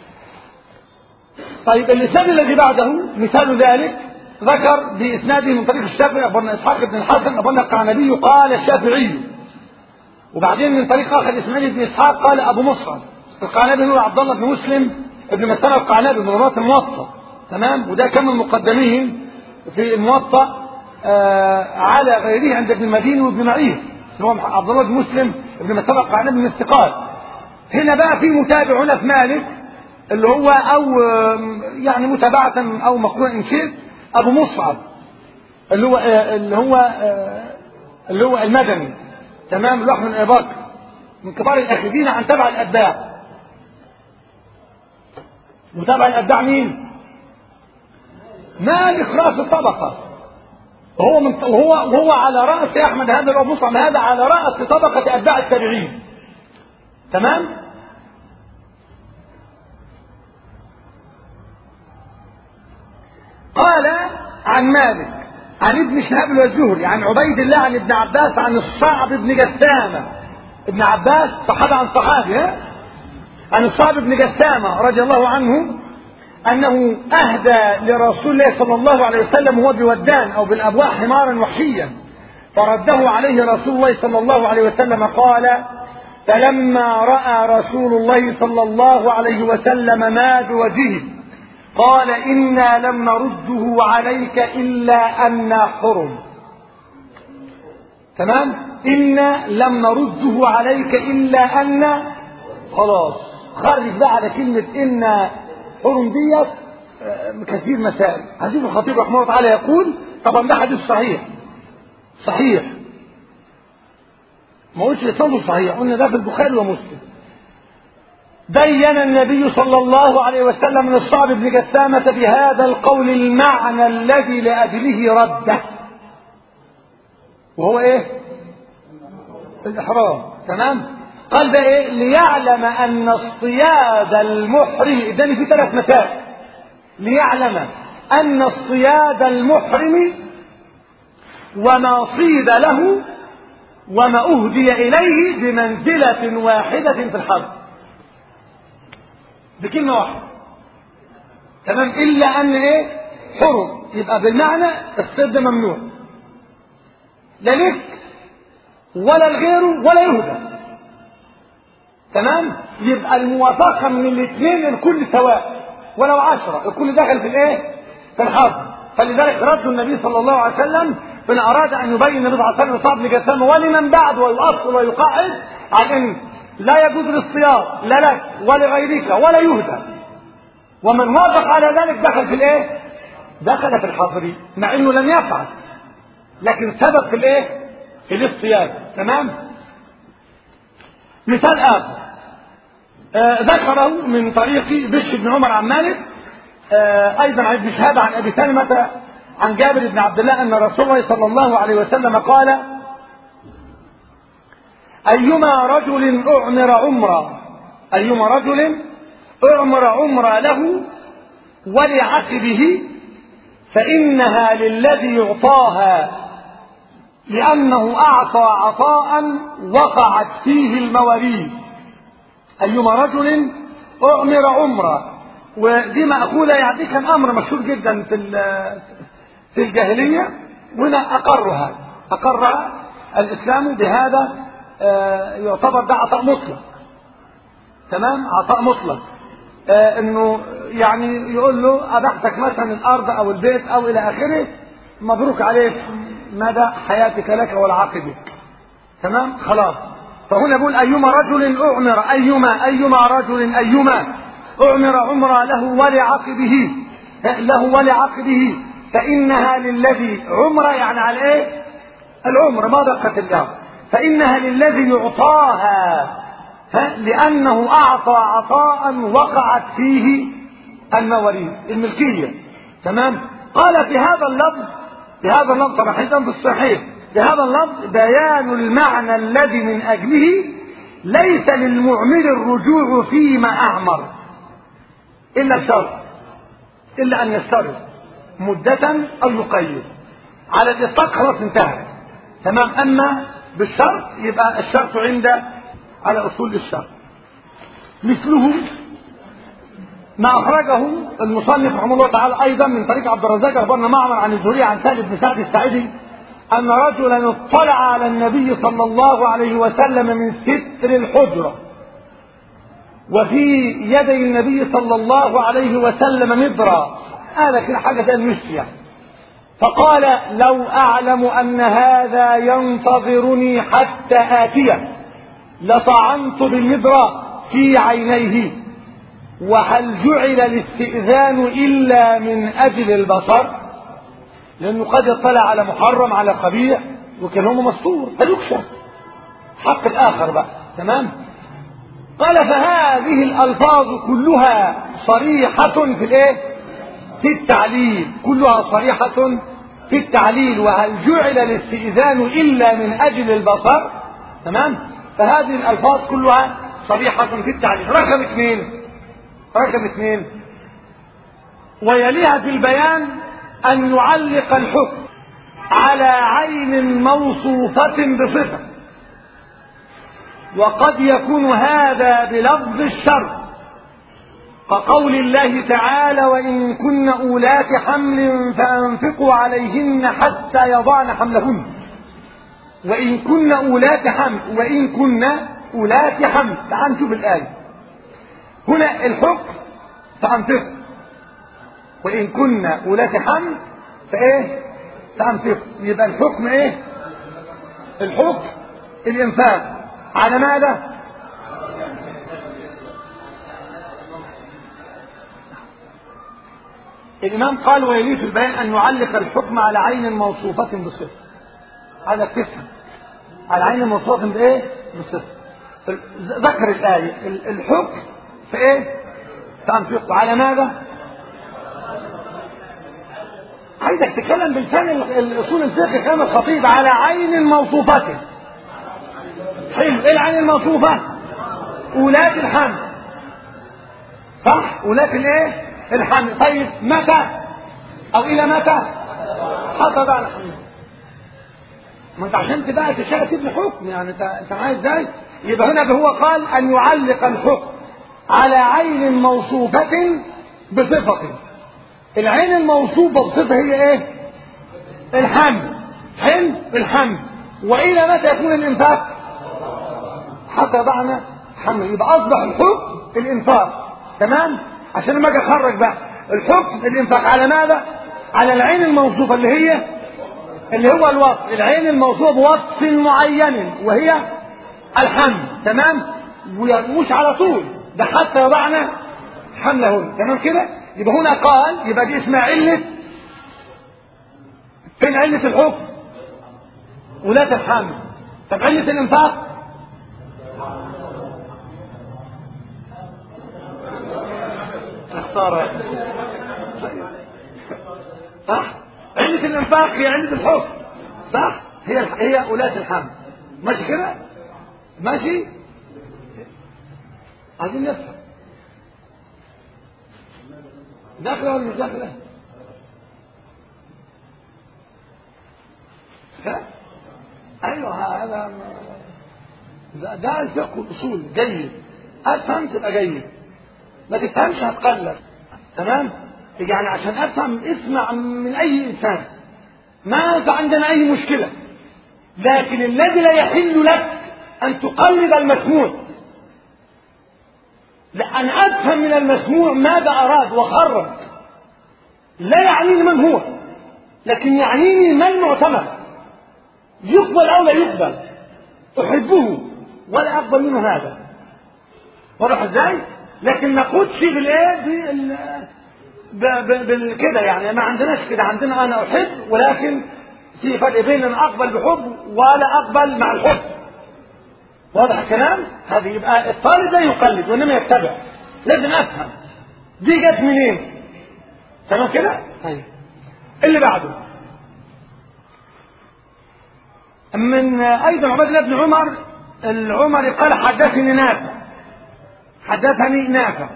طيب اللسان الذي بعده مثال ذلك ذكر بإسناده من طريق الشافعي أخبرنا إسحاق بن الحسن أخبرنا القعنبي قال الشافعي وبعدين من طريق آخر إسماعيل بن إسحاق قال أبو مصعب القعنبي هو عبد الله بن مسلم ابن مسلمة القعنبي من رواة الموطأ تمام وده كان من مقدميهم في الموطأ آه على غيره عند ابن المديني وابن معين اللي هو عبد الله بن مسلم ابن مسلمة القعنبي من الثقات هنا بقى في متابع هنا في مالك اللي هو او يعني متابعة او مقروء ان شئت ابو مصعب اللي هو آه اللي هو آه اللي هو المدني تمام الواحد من ابي بكر من كبار الاخذين عن تبع الاتباع وتبع الاتباع مين؟ مالك راس الطبقة وهو من وهو وهو على رأس يا أحمد هذا أبو مصعب هذا على رأس طبقة أتباع التابعين تمام؟ قال عن مالك عن ابن شهاب الزهري عن عبيد الله عن ابن عباس عن الصعب بن جسامة ابن عباس صحابي عن صحابي ها؟ عن الصعب بن جسامة رضي الله عنه أنه أهدى لرسول الله صلى الله عليه وسلم وهو بودان أو بالأبواء حمارا وحشيا فرده عليه رسول الله صلى الله عليه وسلم قال فلما رأى رسول الله صلى الله عليه وسلم ما بوجهه قال إنا لم نرده عليك إلا أنا حرم تمام إنا لم نرده عليك إلا أن خلاص خرج بقى على كلمة إنا حرم ديت كثير مسائل حديث الخطيب رحمه الله تعالى يقول طبعا ده حديث صحيح صحيح ما قلتش اسناده صحيح قلنا ده في البخاري ومسلم بين النبي صلى الله عليه وسلم من الصعب بن جسامة بهذا القول المعنى الذي لأجله رده وهو ايه الإحرام تمام قال بقى ايه ليعلم ان اصطياد المحرم اداني في ثلاث مسائل ليعلم ان اصطياد المحرم وما صيد له وما اهدي اليه بمنزله واحده في الحرب بكلمه واحده تمام الا ان ايه حرم يبقى بالمعنى الصيد ممنوع لا لك ولا لغيره ولا يهدى تمام يبقى الموافقة من الاثنين الكل سواء ولو عشرة الكل دخل في الايه في الحرب فلذلك رد النبي صلى الله عليه وسلم فإن أراد أن يبين النبي صلى الله عليه وسلم صعب لجسام ولمن بعد ويؤصل ويقعد عن أن لا يجوز الاصطياد لا لك ولغيرك ولا يهدى ومن وافق على ذلك دخل في الايه دخل في الحظر مع انه لم يفعل لكن سبب في الايه في الاصطياد تمام مثال اخر آه ذكره من طريق بش بن عمر عن مالك آه ايضا عن ابن شهاب عن ابي سلمة عن جابر بن عبد الله ان رسول الله صلى الله عليه وسلم قال ايما رجل اعمر عمرا ايما رجل اعمر عمرا له ولعقبه فإنها للذي يعطاها لأنه أعطى عطاء وقعت فيه المواريث أيما رجل أعمر عمرة ودي مأخوذة يعني دي كان أمر مشهور جدا في في الجاهلية وهنا أقرها أقر الإسلام بهذا يعتبر ده عطاء مطلق تمام عطاء مطلق آه انه يعني يقول له ابحتك مثلا الارض او البيت او الى اخره مبروك عليك مدى حياتك لك ولعقبك تمام خلاص فهنا بيقول ايما رجل اعمر ايما ايما رجل ايما اعمر عمره له ولعقبه له ولعقبه فانها للذي عمره يعني على ايه العمر ما دقت الجار فانها للذي يعطاها لأنه أعطى عطاء وقعت فيه المواريث الملكية تمام قال في هذا اللفظ في هذا اللفظ طبعا حيثا في الصحيح في هذا اللفظ بيان المعنى الذي من أجله ليس للمعمر الرجوع فيما أعمر إلا الشرط إلا أن يشترط مدة أو يقيد على الإطلاق خلاص انتهى تمام أما بالشرط يبقى الشرط عند على أصول الشرع مثله ما أخرجه المصنف رحمه الله تعالى أيضا من طريق عبد الرزاق أخبرنا معمر عن الزهري عن سهل بن سعد الساعدي أن رجلا اطلع على النبي صلى الله عليه وسلم من ستر الحجرة وفي يدي النبي صلى الله عليه وسلم مضرا هذا كده حاجة زي المشت يعني فقال لو أعلم أن هذا ينتظرني حتى آتيه لطعنت بالمدرى في عينيه وهل جعل الاستئذان إلا من أجل البصر لأنه قد يطلع على محرم على قبيح وكلامه مستور فيكشف حق الآخر بقى تمام قال فهذه الألفاظ كلها صريحة في الايه في التعليل كلها صريحة في التعليل وهل جعل الاستئذان إلا من أجل البصر تمام فهذه الألفاظ كلها صريحة في التعليم رقم اثنين رقم اثنين ويليها في البيان أن يعلق الحكم على عين موصوفة بصفة وقد يكون هذا بلفظ الشر كقول الله تعالى وإن كن أولات حمل فأنفقوا عليهن حتى يضعن حملهن وإن كن أولات حمل وإن كن أولات حمل تعال نشوف الآية هنا الحكم فأنفق وإن كن أولات حمل فإيه فأنفق يبقى الحكم إيه الحكم الإنفاق على ماذا الإمام قال ويليه في البيان أن يعلق الحكم على عين موصوفة بالصفة هذا تفهم على عين موصوفة بإيه؟ بالصفة ذكر الآية الحكم في إيه؟ تنفق على ماذا؟ عايزك تتكلم بلسان الأصول الفقه كلام الخطيب على عين موصوفة حلو إيه العين الموصوفة؟ أولاة الحمل صح؟ أولاة الإيه؟ الحمل طيب متى؟ أو إلى متى؟ حتى بقى الحمل ما انت عشان تبقى تشتغل تبني حكم يعني انت انت معايا ازاي؟ يبقى هنا هو قال ان يعلق الحكم على عين موصوفة بصفة العين الموصوفة بصفة هي ايه؟ الحمل حلو الحمل والى متى يكون الانفاق؟ حتى ضعنا حمل يبقى اصبح الحكم الانفاق تمام؟ عشان لما اجي اخرج بقى الحكم الانفاق على ماذا؟ على العين الموصوفة اللي هي اللي هو الوصف العين الموصوفة بوصف معين وهي الحمل تمام ومش على طول ده حتى يضعنا حملهن تمام كده يبقى هنا قال يبقى دي اسمها علة فين علة الحكم ولاة الحمل طب علة الانفاق خسارة صح علة الانفاق هي علة الحكم صح هي هي ولاة الحمل ماشي كده ماشي عايزين نفهم داخله ولا مش داخله ها؟ ايوه هذا ده, ده الفقه الاصول جيد افهم تبقى جيد ما تفهمش هتقلب تمام يعني عشان افهم اسمع من اي انسان ما عندنا اي مشكله لكن الذي لا يحل لك ان تقلد المسموع لأن أفهم من المسموع ماذا أراد وخرج لا يعنيني من هو لكن يعنيني ما المعتمد يقبل أو لا يقبل أحبه ولا أقبل منه هذا واضح ازاي؟ لكن ما ناخدش بالايه؟ بال بالكده يعني ما عندناش كده عندنا انا احب ولكن في فرق بين ان اقبل بحب ولا اقبل مع الحب واضح الكلام؟ هذه يبقى الطالب لا يقلد وانما يتبع لازم افهم دي جت منين؟ تمام كده؟ طيب اللي بعده من ايضا عباد الله بن عمر العمري قال حدثني نافع حدثني نافع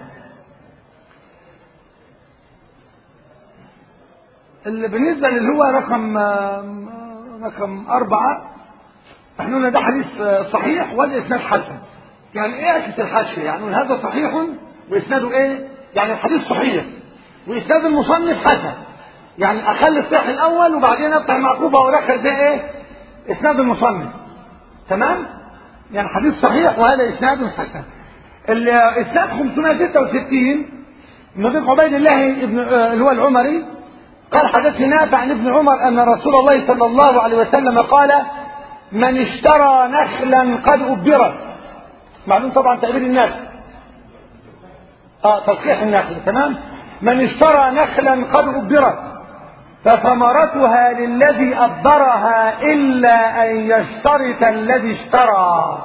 اللي بالنسبة اللي هو رقم رقم أربعة احنا قلنا ده حديث صحيح والإسناد حسن يعني ايه اعكس الحاشية يعني هذا صحيح وإسناده ايه يعني الحديث صحيح وإسناد المصنف حسن يعني أخلي الصحيح الأول وبعدين أفتح معقوبة وأدخل ده ايه إسناد المصنف تمام يعني حديث صحيح وهذا إسناد حسن الإسناد 566 من طريق عبيد الله ابن اللي هو العمري قال حدثني نافع عن ابن عمر أن رسول الله صلى الله عليه وسلم قال من اشترى نخلا قد أبرت معلوم طبعا تعبير الناس اه تصحيح النخل تمام من اشترى نخلا قد أبرت فثمرتها للذي أبرها إلا أن يشترط الذي اشترى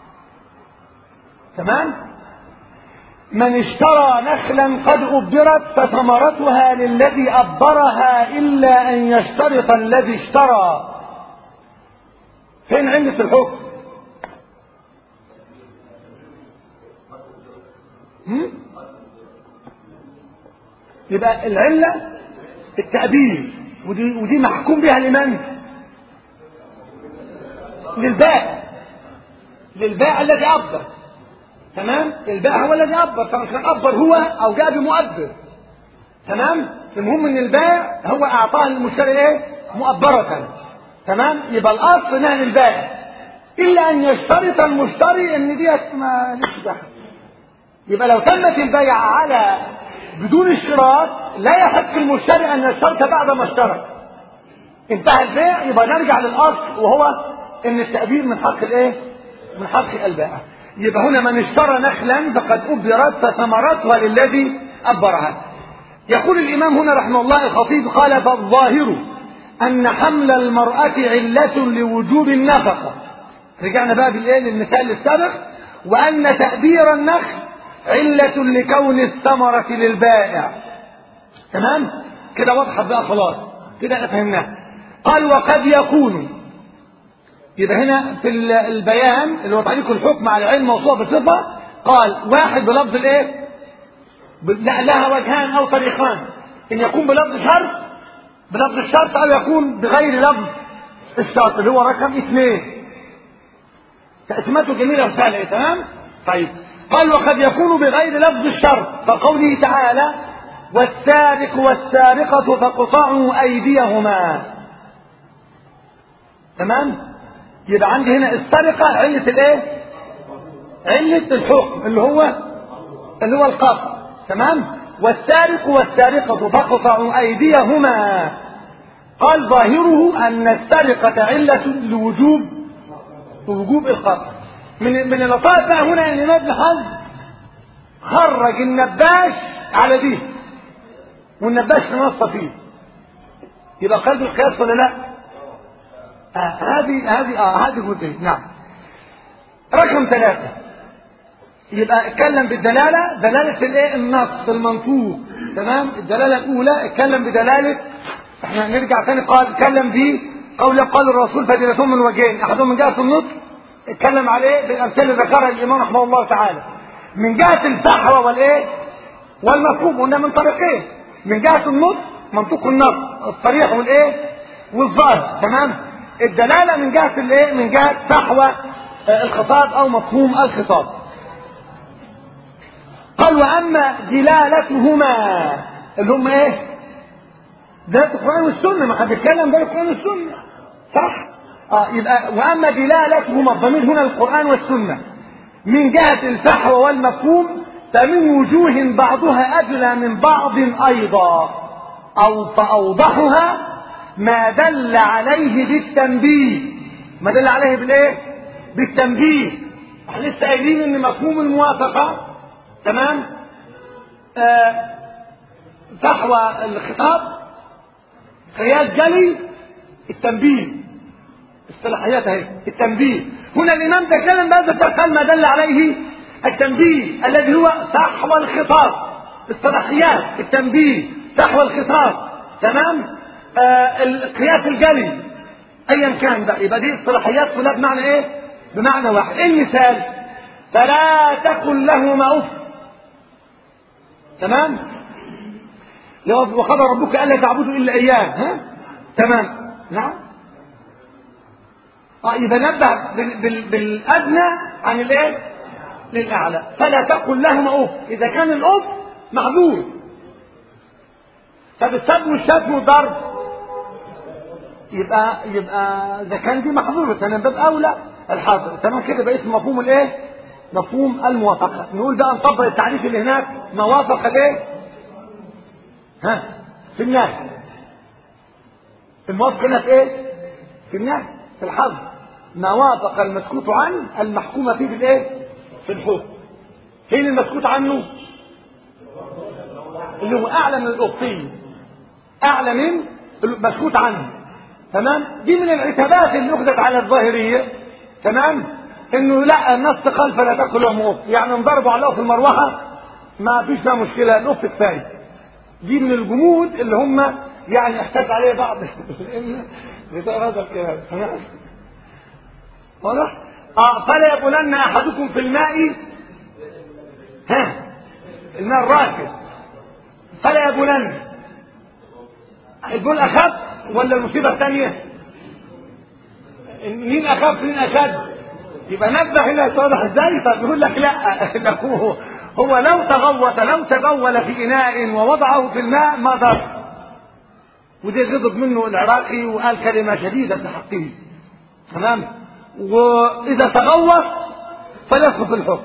تمام من اشترى نخلا قد أبرت فثمرتها للذي أبرها إلا أن يشترط الذي اشترى فين علة الحكم هم؟ يبقى العلة التأبير ودي, ودي محكوم بها لمن للبائع للبائع الذي أبر تمام البائع هو الذي أبر سواء كان أبر هو أو جاء بمؤبر تمام المهم ان البائع هو اعطاه للمشتري ايه مؤبرة تمام يبقى الاصل نهي البائع الا ان يشترط المشتري ان ديت ما ليش دخل يبقى لو تمت البيع على بدون اشتراط لا يحق المشتري ان يشترط بعد ما اشترط انتهى البيع يبقى نرجع للاصل وهو ان التأبير من حق الايه من حق البائع يبقى هنا من اشترى نخلا فقد أبرت فثمرتها للذي أبرها يقول الإمام هنا رحمه الله الخطيب قال فالظاهر أن حمل المرأة علة لوجوب النفقة رجعنا بقى بالإيه للمثال السابق وأن تأبير النخل علة لكون الثمرة للبائع تمام كده وضحت بقى خلاص كده فهمناه قال وقد يكون يبقى هنا في البيان اللي هو تعليق الحكم على العلم موصوف بصفة قال واحد بلفظ الايه لا لها وجهان او طريقان ان يكون بلفظ شرط بلفظ الشرط او يكون بغير لفظ الشرط اللي هو رقم اثنين تقسيماته جميلة وسهلة تمام طيب قال وقد يكون بغير لفظ الشرط كقوله تعالى والسارق والسارقة فاقطعوا أيديهما تمام يبقى عندي هنا السرقة علة الايه علة الحكم اللي هو اللي هو القطع تمام والسارق والسارقة فاقطعوا أيديهما قال ظاهره أن السرقة علة لوجوب وجوب القطع من من اللطائف بقى هنا ان ابن حزم خرج النباش على دي والنباش نص فيه يبقى قلب القياس ولا لا؟ هذه هذه اه هذه جزئين نعم رقم ثلاثة يبقى اتكلم بالدلالة دلالة الايه النص المنطوق تمام الدلالة الأولى اتكلم بدلالة احنا نرجع ثاني قال اتكلم به قول قال الرسول فدلتهم من وجهين احدهم من جهة النطق اتكلم عليه بالامثله اللي ذكرها الامام رحمه الله تعالى من جهة الفحوى والايه والمفهوم قلنا من طريقين من جهة النطق منطوق النص الصريح والايه والظاهر تمام الدلالة من جهة الايه من جهة فحوى الخطاب او مفهوم الخطاب قال واما دلالتهما اللي هم ايه دلالة القرآن والسنة ما حد بيتكلم ده القرآن والسنة صح اه يبقى واما دلالتهما الضمير هنا القرآن والسنة من جهة الفحوى والمفهوم فمن وجوه بعضها أجلى من بعض أيضا أو فأوضحها ما دل عليه بالتنبيه ما دل عليه بالايه بالتنبيه احنا لسه قايلين ان مفهوم الموافقه تمام آه فحوى الخطاب قياس جلي التنبيه اصطلاحيات اهي التنبيه هنا الامام تكلم بهذا التقال ما دل عليه التنبيه الذي هو فحوى الخطاب اصطلاحيات التنبيه فحوى الخطاب تمام آه القياس الجلي ايا كان بقى يبقى دي اصطلاحيات كلها بمعنى ايه بمعنى واحد ايه المثال فلا تقل لهما اف تمام وقضى ربك الا تعبدوا الا اياه ها تمام نعم اه يبقى نبه بال بال بالادنى عن الايه للاعلى فلا تقل لهما اف اذا كان الاف معذور طب السب والشتم والضرب يبقى يبقى اذا كان دي محظوره انا باب اولى الحاضر تمام كده بقى اسم مفهوم الايه مفهوم الموافقه نقول بقى نطبق التعريف اللي هناك ما وافق الايه ها في النهي الموافق هنا في ايه في النهي في الحظر ما وافق المسكوت عنه المحكوم فيه بالايه في الحكم فين المسكوت عنه اللي هو اعلى من الاوقفيه اعلى من المسكوت عنه تمام دي من العتابات اللي اخذت على الظاهريه تمام انه لا النص قال فلا تاكل لهم اوف يعني انضربوا على في المروحه ما فيش فيها مشكله الاوف كفايه دي من الجمود اللي هم يعني احتاج عليه بعض بتاع هذا الكلام تمام واضح اه فلا يبولن احدكم في الماء ها الماء الراكد فلا يبولن البول اخف ولا المصيبه الثانيه مين اخف مين اشد يبقى نبه هنا واضح ازاي طب يقول لك لا هو هو لو تغوط لو تبول في اناء ووضعه في الماء ما ضر ودي غضب منه العراقي وقال كلمه شديده في حقه تمام واذا تغوط فليسقط الحكم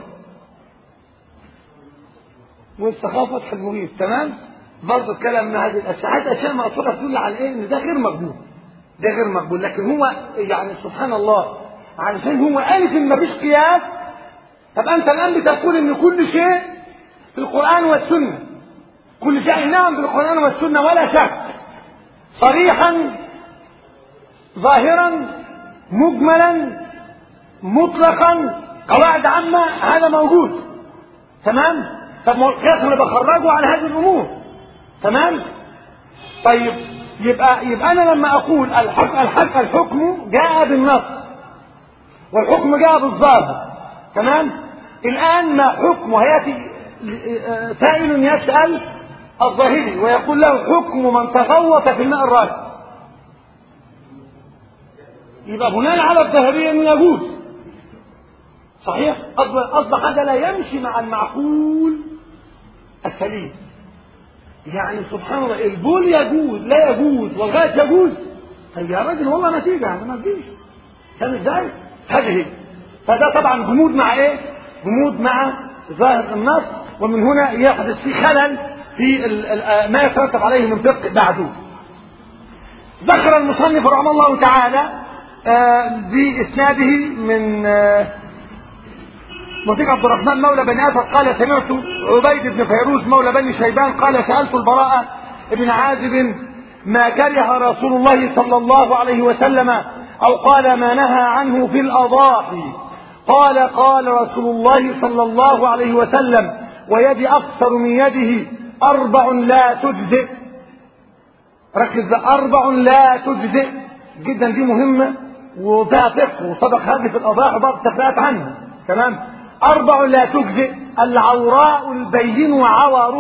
والسخاء فتح المغيث تمام برضه الكلام من هذه الاشياء هذه اشياء مقصوده تدل على ايه ان ده غير مقبول ده غير مقبول لكن هو يعني سبحان الله علشان هو قالت ان مفيش قياس طب انت الان بتقول ان كل شيء في القران والسنه كل شيء نعم في القران والسنه ولا شك صريحا ظاهرا مجملا مطلقا قواعد عامه هذا موجود تمام طب ما القياس انا بخرجه على هذه الامور تمام طيب يبقى يبقى انا لما اقول الحكم الحكم الحكم جاء بالنص والحكم جاء بالظاهر تمام الان ما حكم هياتي سائل يسال الظاهري ويقول له حكم من تغوط في الماء الراكد يبقى بناء على الظاهريه انه يجوز صحيح اصبح هذا لا يمشي مع المعقول السليم يعني سبحان الله البول يجوز لا يجوز والغاية يجوز طيب يا راجل والله نتيجة يعني ما تجيش كان ازاي؟ هذه فده طبعا جمود مع ايه؟ جمود مع ظاهر النص ومن هنا يحدث في خلل في ما يترتب عليه من فقه بعده. ذكر المصنف رحمه الله تعالى بإسناده من منطقة عبد الرحمن مولى بني أسد قال سمعت عبيد بن فيروز مولى بني شيبان قال سألت البراء بن عازب ما كره رسول الله صلى الله عليه وسلم أو قال ما نهى عنه في الأضاحي قال قال رسول الله صلى الله عليه وسلم ويدي أقصر من يده أربع لا تجزئ ركز أربع لا تجزئ جدا دي مهمة وفيها فقه وسبق هذه في الأضاحي وبعض التفريعات عنها تمام أربع لا تجزئ العوراء البين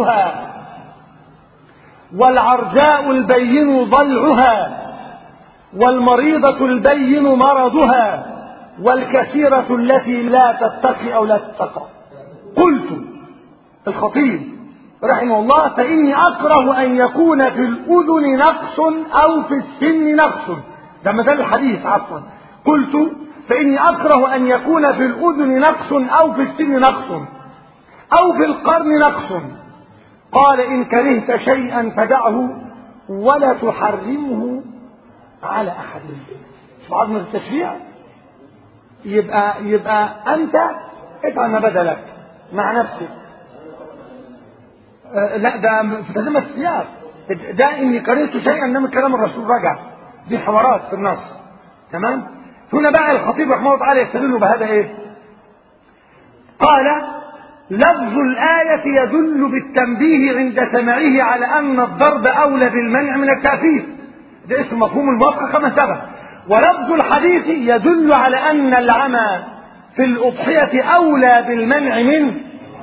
عورها والعرجاء البين ضلعها والمريضة البين مرضها والكثيرة التي لا تتقي أو لا تتقى قلت الخطيب رحمه الله فإني أكره أن يكون في الأذن نقص أو في السن نقص ده مثال الحديث عفوا قلت فإني أكره أن يكون في الأذن نقص أو في السن نقص أو في القرن نقص قال إن كرهت شيئا فدعه ولا تحرمه على أحد عظمة التشريع يبقى يبقى أنت افعل ما بدا لك مع نفسك أه لا ده في تتمة السياق ده إني كرهت شيئا إنما كلام الرسول رجع دي حوارات في النص تمام هنا بقى الخطيب رحمه الله تعالى يستدل بهذا ايه قال لفظ الآية يدل بالتنبيه عند سمعه على أن الضرب أولى بالمنع من التأثير ده اسم مفهوم الموافقة كما سبق ولفظ الحديث يدل على أن العمى في الأضحية أولى بالمنع من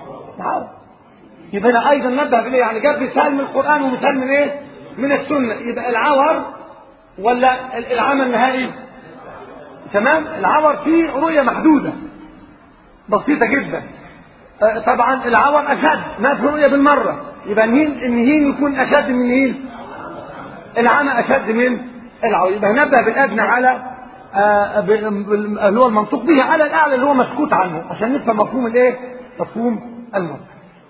يبقى أنا أيضا نبه بليه يعني جاب مثال من القرآن ومثال من إيه؟ من السنة يبقى العور ولا العمى النهائي تمام العور فيه رؤية محدودة بسيطة جدا طبعا العور أشد ما في رؤية بالمرة يبقى النهين النهين يكون أشد من النهين العمى أشد من العور يبقى نبه بالأدنى على اللي هو المنطوق به على الأعلى اللي هو مسكوت عنه عشان نفهم مفهوم الإيه؟ مفهوم المنطق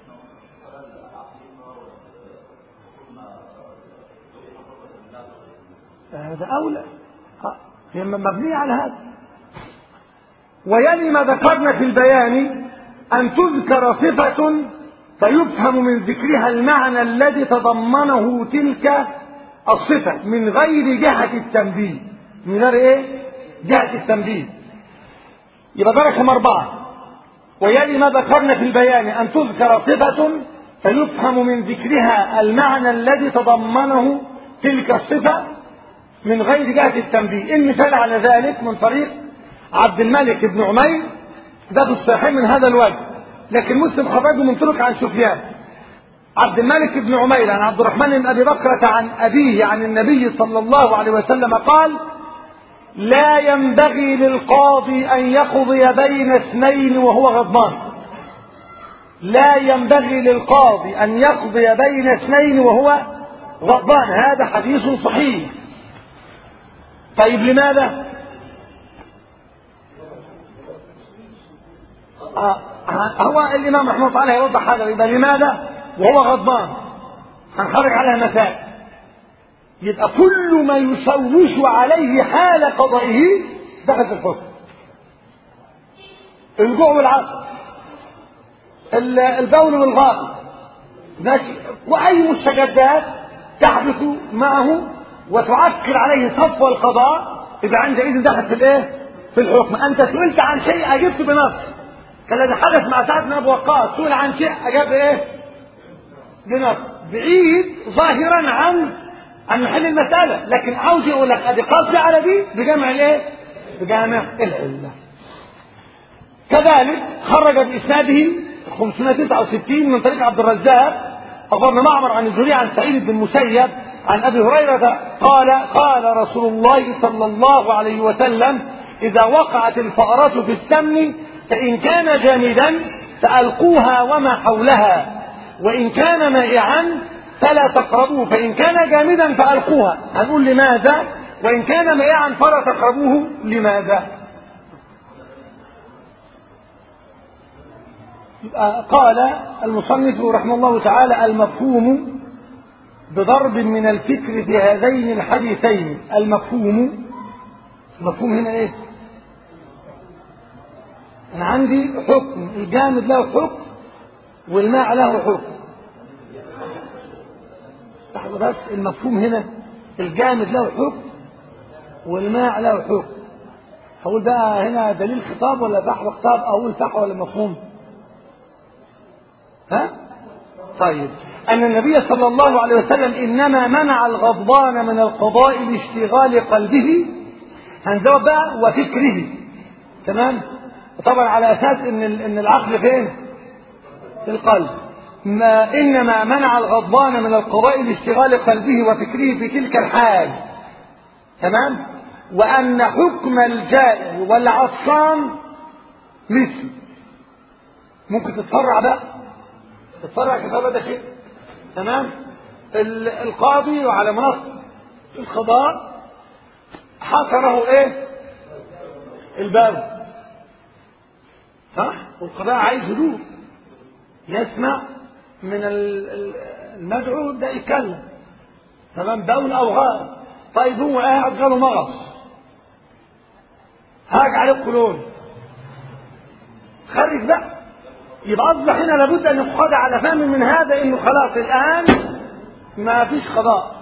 هذا أولى هي مبنية على هذا ويلي ما ذكرنا في البيان أن تذكر صفة فيفهم من ذكرها المعنى الذي تضمنه تلك الصفة من غير جهة التنبيه من غير إيه؟ جهة التنبيه يبقى ده رقم أربعة ويلي ما ذكرنا في البيان أن تذكر صفة فيفهم من ذكرها المعنى الذي تضمنه تلك الصفة من غير جهة التنبيه المثال على ذلك من طريق عبد الملك بن عمير ده في الصحيح من هذا الوجه لكن مسلم خرجه من طرق عن سفيان عبد الملك بن عمير عن عبد الرحمن بن ابي بكرة عن ابيه عن النبي صلى الله عليه وسلم قال لا ينبغي للقاضي ان يقضي بين اثنين وهو غضبان لا ينبغي للقاضي ان يقضي بين اثنين وهو غضبان هذا حديث صحيح طيب لماذا آه هو الامام رحمه الله تعالى يوضح هذا يبقى لماذا وهو غضبان هنخرج عليها مسائل يبقى كل ما يشوش عليه حال قضائه دخل في الحكم الجوع والعطش البول والغائط ماشي واي مستجدات تحدث معه وتعكر عليه صفو القضاء يبقى عندئذ دخل في الايه؟ في الحكم انت سئلت عن شيء اجبت بنص كالذي حدث مع سعد بن ابي وقاص سئل عن شيء اجاب ايه؟ بنص بعيد ظاهرا عن عن محل المساله لكن عاوز يقول لك ادي قصدي على دي بجمع الايه؟ بجامع العله كذلك خرج باسناده 569 من طريق عبد الرزاق اخبرنا معمر عن الزهري عن سعيد بن المسيب عن ابي هريره قال قال رسول الله صلى الله عليه وسلم اذا وقعت الفأرة في السمن فان كان جامدا فالقوها وما حولها وان كان مائعا فلا تقربوه فان كان جامدا فالقوها هنقول لماذا وان كان مائعا فلا تقربوه لماذا قال المصنف رحمه الله تعالى المفهوم بضرب من الفكر في هذين الحديثين المفهوم المفهوم هنا ايه انا عندي حكم الجامد له حكم والماء له حكم لحظة بس المفهوم هنا الجامد له حكم والماء له حكم هقول بقى هنا دليل خطاب ولا فحوى خطاب اقول فحوى ولا مفهوم ها طيب أن النبي صلى الله عليه وسلم إنما منع الغضبان من القضاء لاشتغال قلبه هنزود بقى وفكره تمام طبعا على أساس إن إن العقل فين؟ في القلب ما إنما منع الغضبان من القضاء لاشتغال قلبه وفكره في تلك الحال تمام وأن حكم الجائع والعطشان مثل ممكن تتفرع بقى تتفرع كتابة ده شيء تمام القاضي وعلى منصة القضاء حصره ايه الباب صح والقضاء عايز هدوء يسمع من المدعو ده يتكلم تمام بول او غائب طيب هو قاعد جاله مغص هاج عليه قولون خرج بقى يبقى اصبح هنا لابد ان يقضى على فهم من هذا انه خلاص الان ما فيش قضاء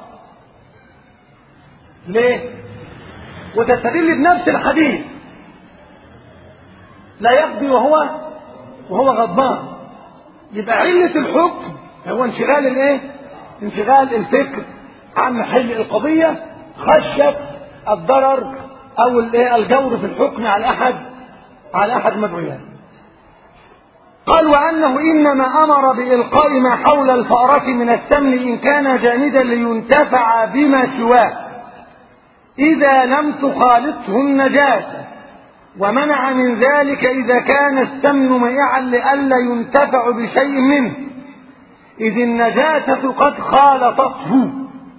ليه وتستدل بنفس الحديث لا يقضي وهو وهو غضبان يبقى علة الحكم هو انشغال الايه انشغال الفكر عن محل القضية خشية الضرر او الايه الجور في الحكم على احد على احد مدعويات قال وانه انما امر بالقاء ما حول الفأرة من السمن ان كان جامدا لينتفع بما سواه اذا لم تخالطه النجاسة ومنع من ذلك اذا كان السمن مائعا لئلا ينتفع بشيء منه اذ النجاسة قد خالطته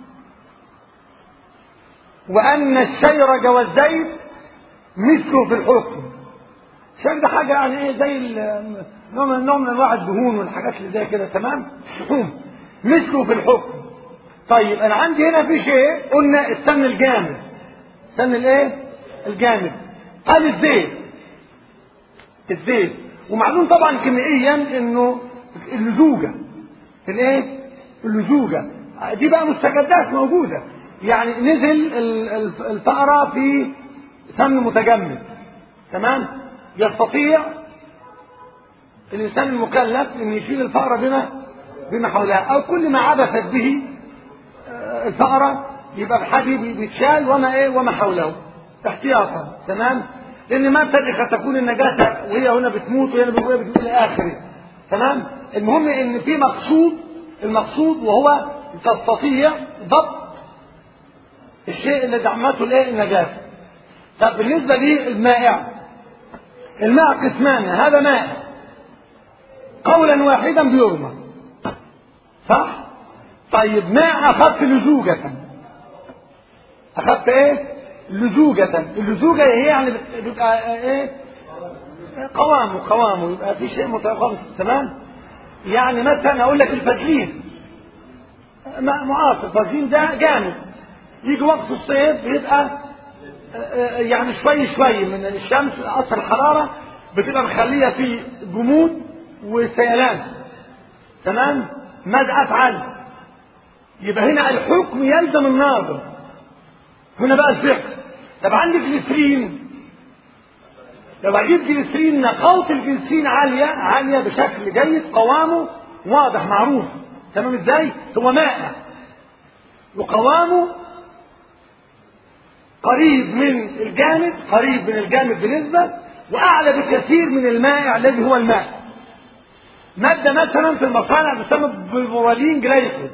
وأن الشيرج والزيت مثله في الحكم الشيرج ده حاجة يعني إيه زي نوع من نوع من أنواع الدهون والحاجات اللي زي كده تمام شحوم مثله في الحكم طيب أنا عندي هنا في شيء قلنا السمن الجامد السمن الإيه؟ الجامد قال الزيت الزيت ومعلوم طبعا كيميائيا إنه اللزوجة الإيه؟ اللزوجة دي بقى مستجدات موجودة يعني نزل الفأرة في سمن متجمد تمام يستطيع الإنسان المكلف أن يشيل الفأرة بما بما حولها أو كل ما عبثت به الفأرة يبقى بحديد بيتشال وما إيه وما حوله احتياطا تمام لأن ما تدري قد تكون النجاسة وهي هنا بتموت وهي هنا بتموت إلى آخره تمام المهم إن في مقصود المقصود وهو تستطيع ضبط الشيء اللي دعمته الايه النجاسه طب بالنسبه للمائع الماء قسمان هذا ماء قولا واحدا بيرمى صح طيب ماء اخذت لزوجة اخذت ايه لزوجة اللزوجة هي يعني بيبقى ايه قوامه قوامه يبقى في شيء متقامس تمام يعني مثلا اقول لك الفازلين ماء معاصر الفازلين ده جامد يجي وقت الصيف بيبقى يعني شوي شوي من الشمس اثر الحراره بتبقى مخليه فيه جمود وسيلان تمام ماذا افعل يبقى هنا الحكم يلزم الناظر هنا بقى الفقه طب عندي جليسرين لو اجيب جليسرين نقاوة الجليسرين عالية عالية بشكل جيد قوامه واضح معروف تمام ازاي هو مائع وقوامه قريب من الجامد قريب من الجامد بنسبة وأعلى بكثير من المائع الذي هو الماء مادة مثلا في المصانع تسمى بالبورالين جلايكول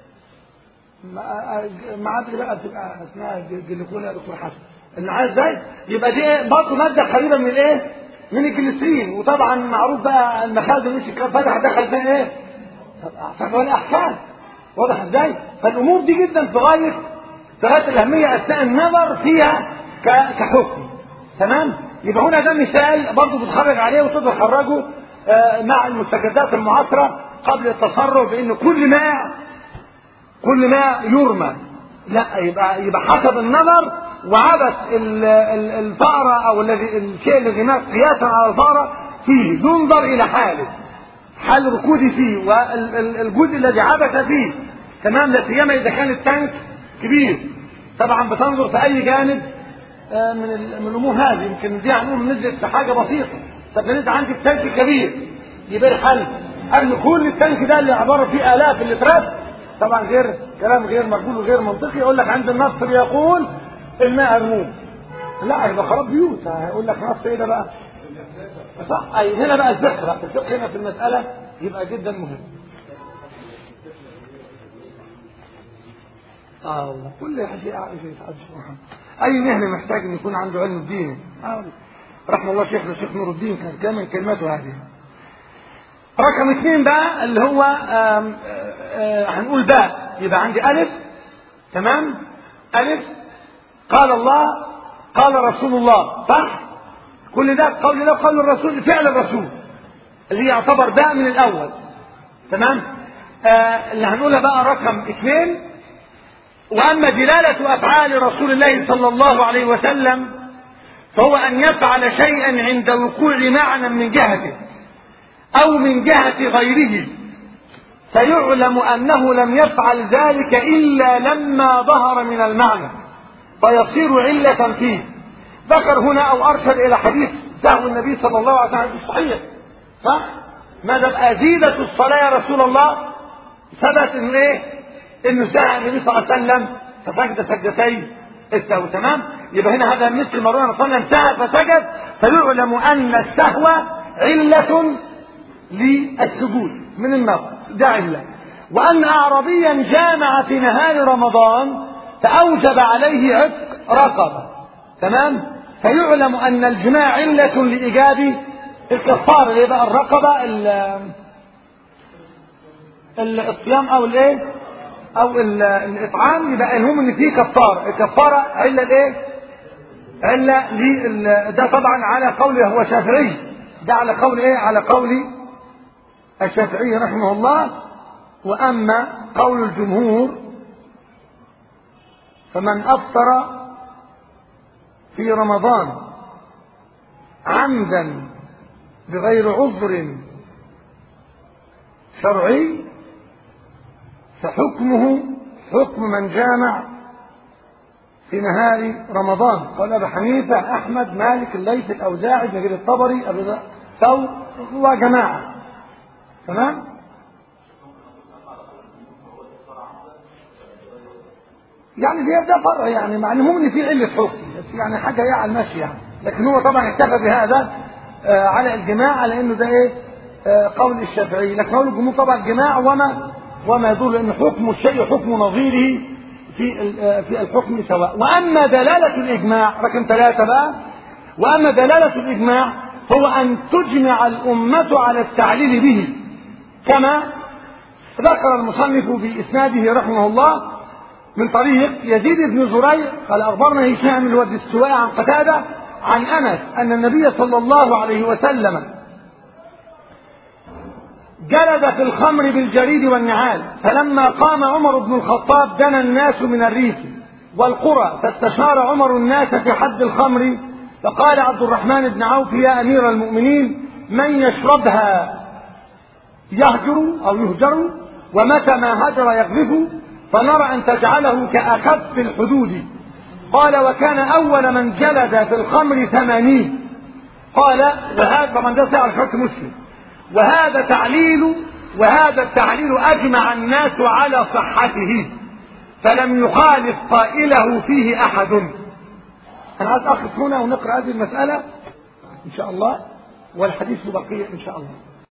ما ادري بقى بتبقى اسمها جليكول يا دكتور حسن ان عايز ازاي يبقى دي برضه ماده قريبه من الايه من الجليسرين وطبعا معروف بقى المخازن مش فتح دخل فيها ايه طب الاحسان واضح ازاي فالامور دي جدا في غايه في غايه الاهميه اثناء النظر فيها كحكم تمام يبقى هنا ده مثال برضه بتخرج عليه وتقدر تخرجه مع المستجدات المعاصره قبل التصرف بان كل ماء كل ماء يرمى لا يبقى يبقى حسب النظر وعبث الفأرة او الذي الشيء الذي مات قياسا على الفأرة فيه ينظر الى حاله حال ركودي فيه والجزء الذي عبث فيه تمام لا سيما اذا كان التانك كبير طبعا بتنظر في اي جانب من من الامور هذه يمكن دي هنقول نزلت في حاجه بسيطه طب انت عندك تانك كبير يبقى الحل ان كل التانك ده اللي عباره فيه الاف اللترات طبعا غير كلام غير مقبول وغير منطقي يقول لك عند النص بيقول الماء ارموه لا يبقى خراب بيوت هيقول لك نص ايه ده بقى صح اي هنا بقى الفقه بقى الفقه هنا في المساله يبقى جدا مهم اه والله كل شيء شيء سبحان اي مهنه محتاج ان يكون عنده علم الدين آه والله. رحم الله شيخنا الشيخ نور الدين كان كامل كلماته هذه رقم اثنين بقى اللي هو آم آه هنقول باء يبقى عندي الف تمام الف قال الله قال رسول الله صح كل ده قول ده قول الرسول فعل الرسول اللي يعتبر باء من الاول تمام آه اللي هنقولها بقى رقم اثنين واما دلاله افعال رسول الله صلى الله عليه وسلم فهو ان يفعل شيئا عند وقوع معنى من جهته او من جهه غيره فيعلم انه لم يفعل ذلك الا لما ظهر من المعنى فيصير عله فيه ذكر هنا او ارشد الى حديث سهو النبي صلى الله عليه وسلم الصحيح صح ماذا ازيدت الصلاه يا رسول الله ثبت انه ايه انه سهى النبي صلى الله عليه وسلم فسجد سجدتين السهو تمام يبقى هنا هذا مثل ما روى صلى الله عليه وسلم سهى فسجد فيعلم ان السهو عله للسجود من النص ده عله وان اعرابيا جامع في نهار رمضان فاوجب عليه عتق رقبه تمام فيعلم ان الجماع عله لايجاب الكفاره اللي بقى الرقبه الصيام او الايه او الاطعام يبقى المهم ان فيه كفاره الكفاره عله الايه عله ده طبعا على قول هو شافعي ده على قول ايه على قول الشافعي رحمه الله واما قول الجمهور فمن افطر في رمضان عمدا بغير عذر شرعي فحكمه حكم من جامع في نهار رمضان قال ابو حنيفه احمد مالك الليث الاوزاعي بن جرير الطبري ابو ثور وجماعه تمام يعني ده ده فرع يعني مع المهم ان في عله حكم بس يعني حاجه ايه على المشي يعني لكن هو طبعا اكتفى بهذا آه على الجماع على انه ده ايه آه قول الشافعي لكن قول الجمهور طبعا الجماع وما وما يدل لان حكم الشيء حكم نظيره في آه في الحكم سواء واما دلاله الاجماع رقم ثلاثه بقى واما دلاله الاجماع هو ان تجمع الامه على التعليل به كما ذكر المصنف باسناده رحمه الله من طريق يزيد بن زريع قال أخبرنا هشام اللي هو الدستوائي عن قتادة عن أنس أن النبي صلى الله عليه وسلم جلد في الخمر بالجريد والنعال فلما قام عمر بن الخطاب دنا الناس من الريف والقرى فاستشار عمر الناس في حد الخمر فقال عبد الرحمن بن عوف يا أمير المؤمنين من يشربها يهجر أو يهجر ومتى ما هجر يقذف فنرى أن تجعله كأخف الحدود قال وكان أول من جلد في الخمر ثمانين قال وهذا طبعا ده سأل حكم مسلم وهذا تعليل وهذا التعليل أجمع الناس على صحته فلم يخالف قائله فيه أحد أنا عايز أقف هنا ونقرأ هذه المسألة إن شاء الله والحديث بقية إن شاء الله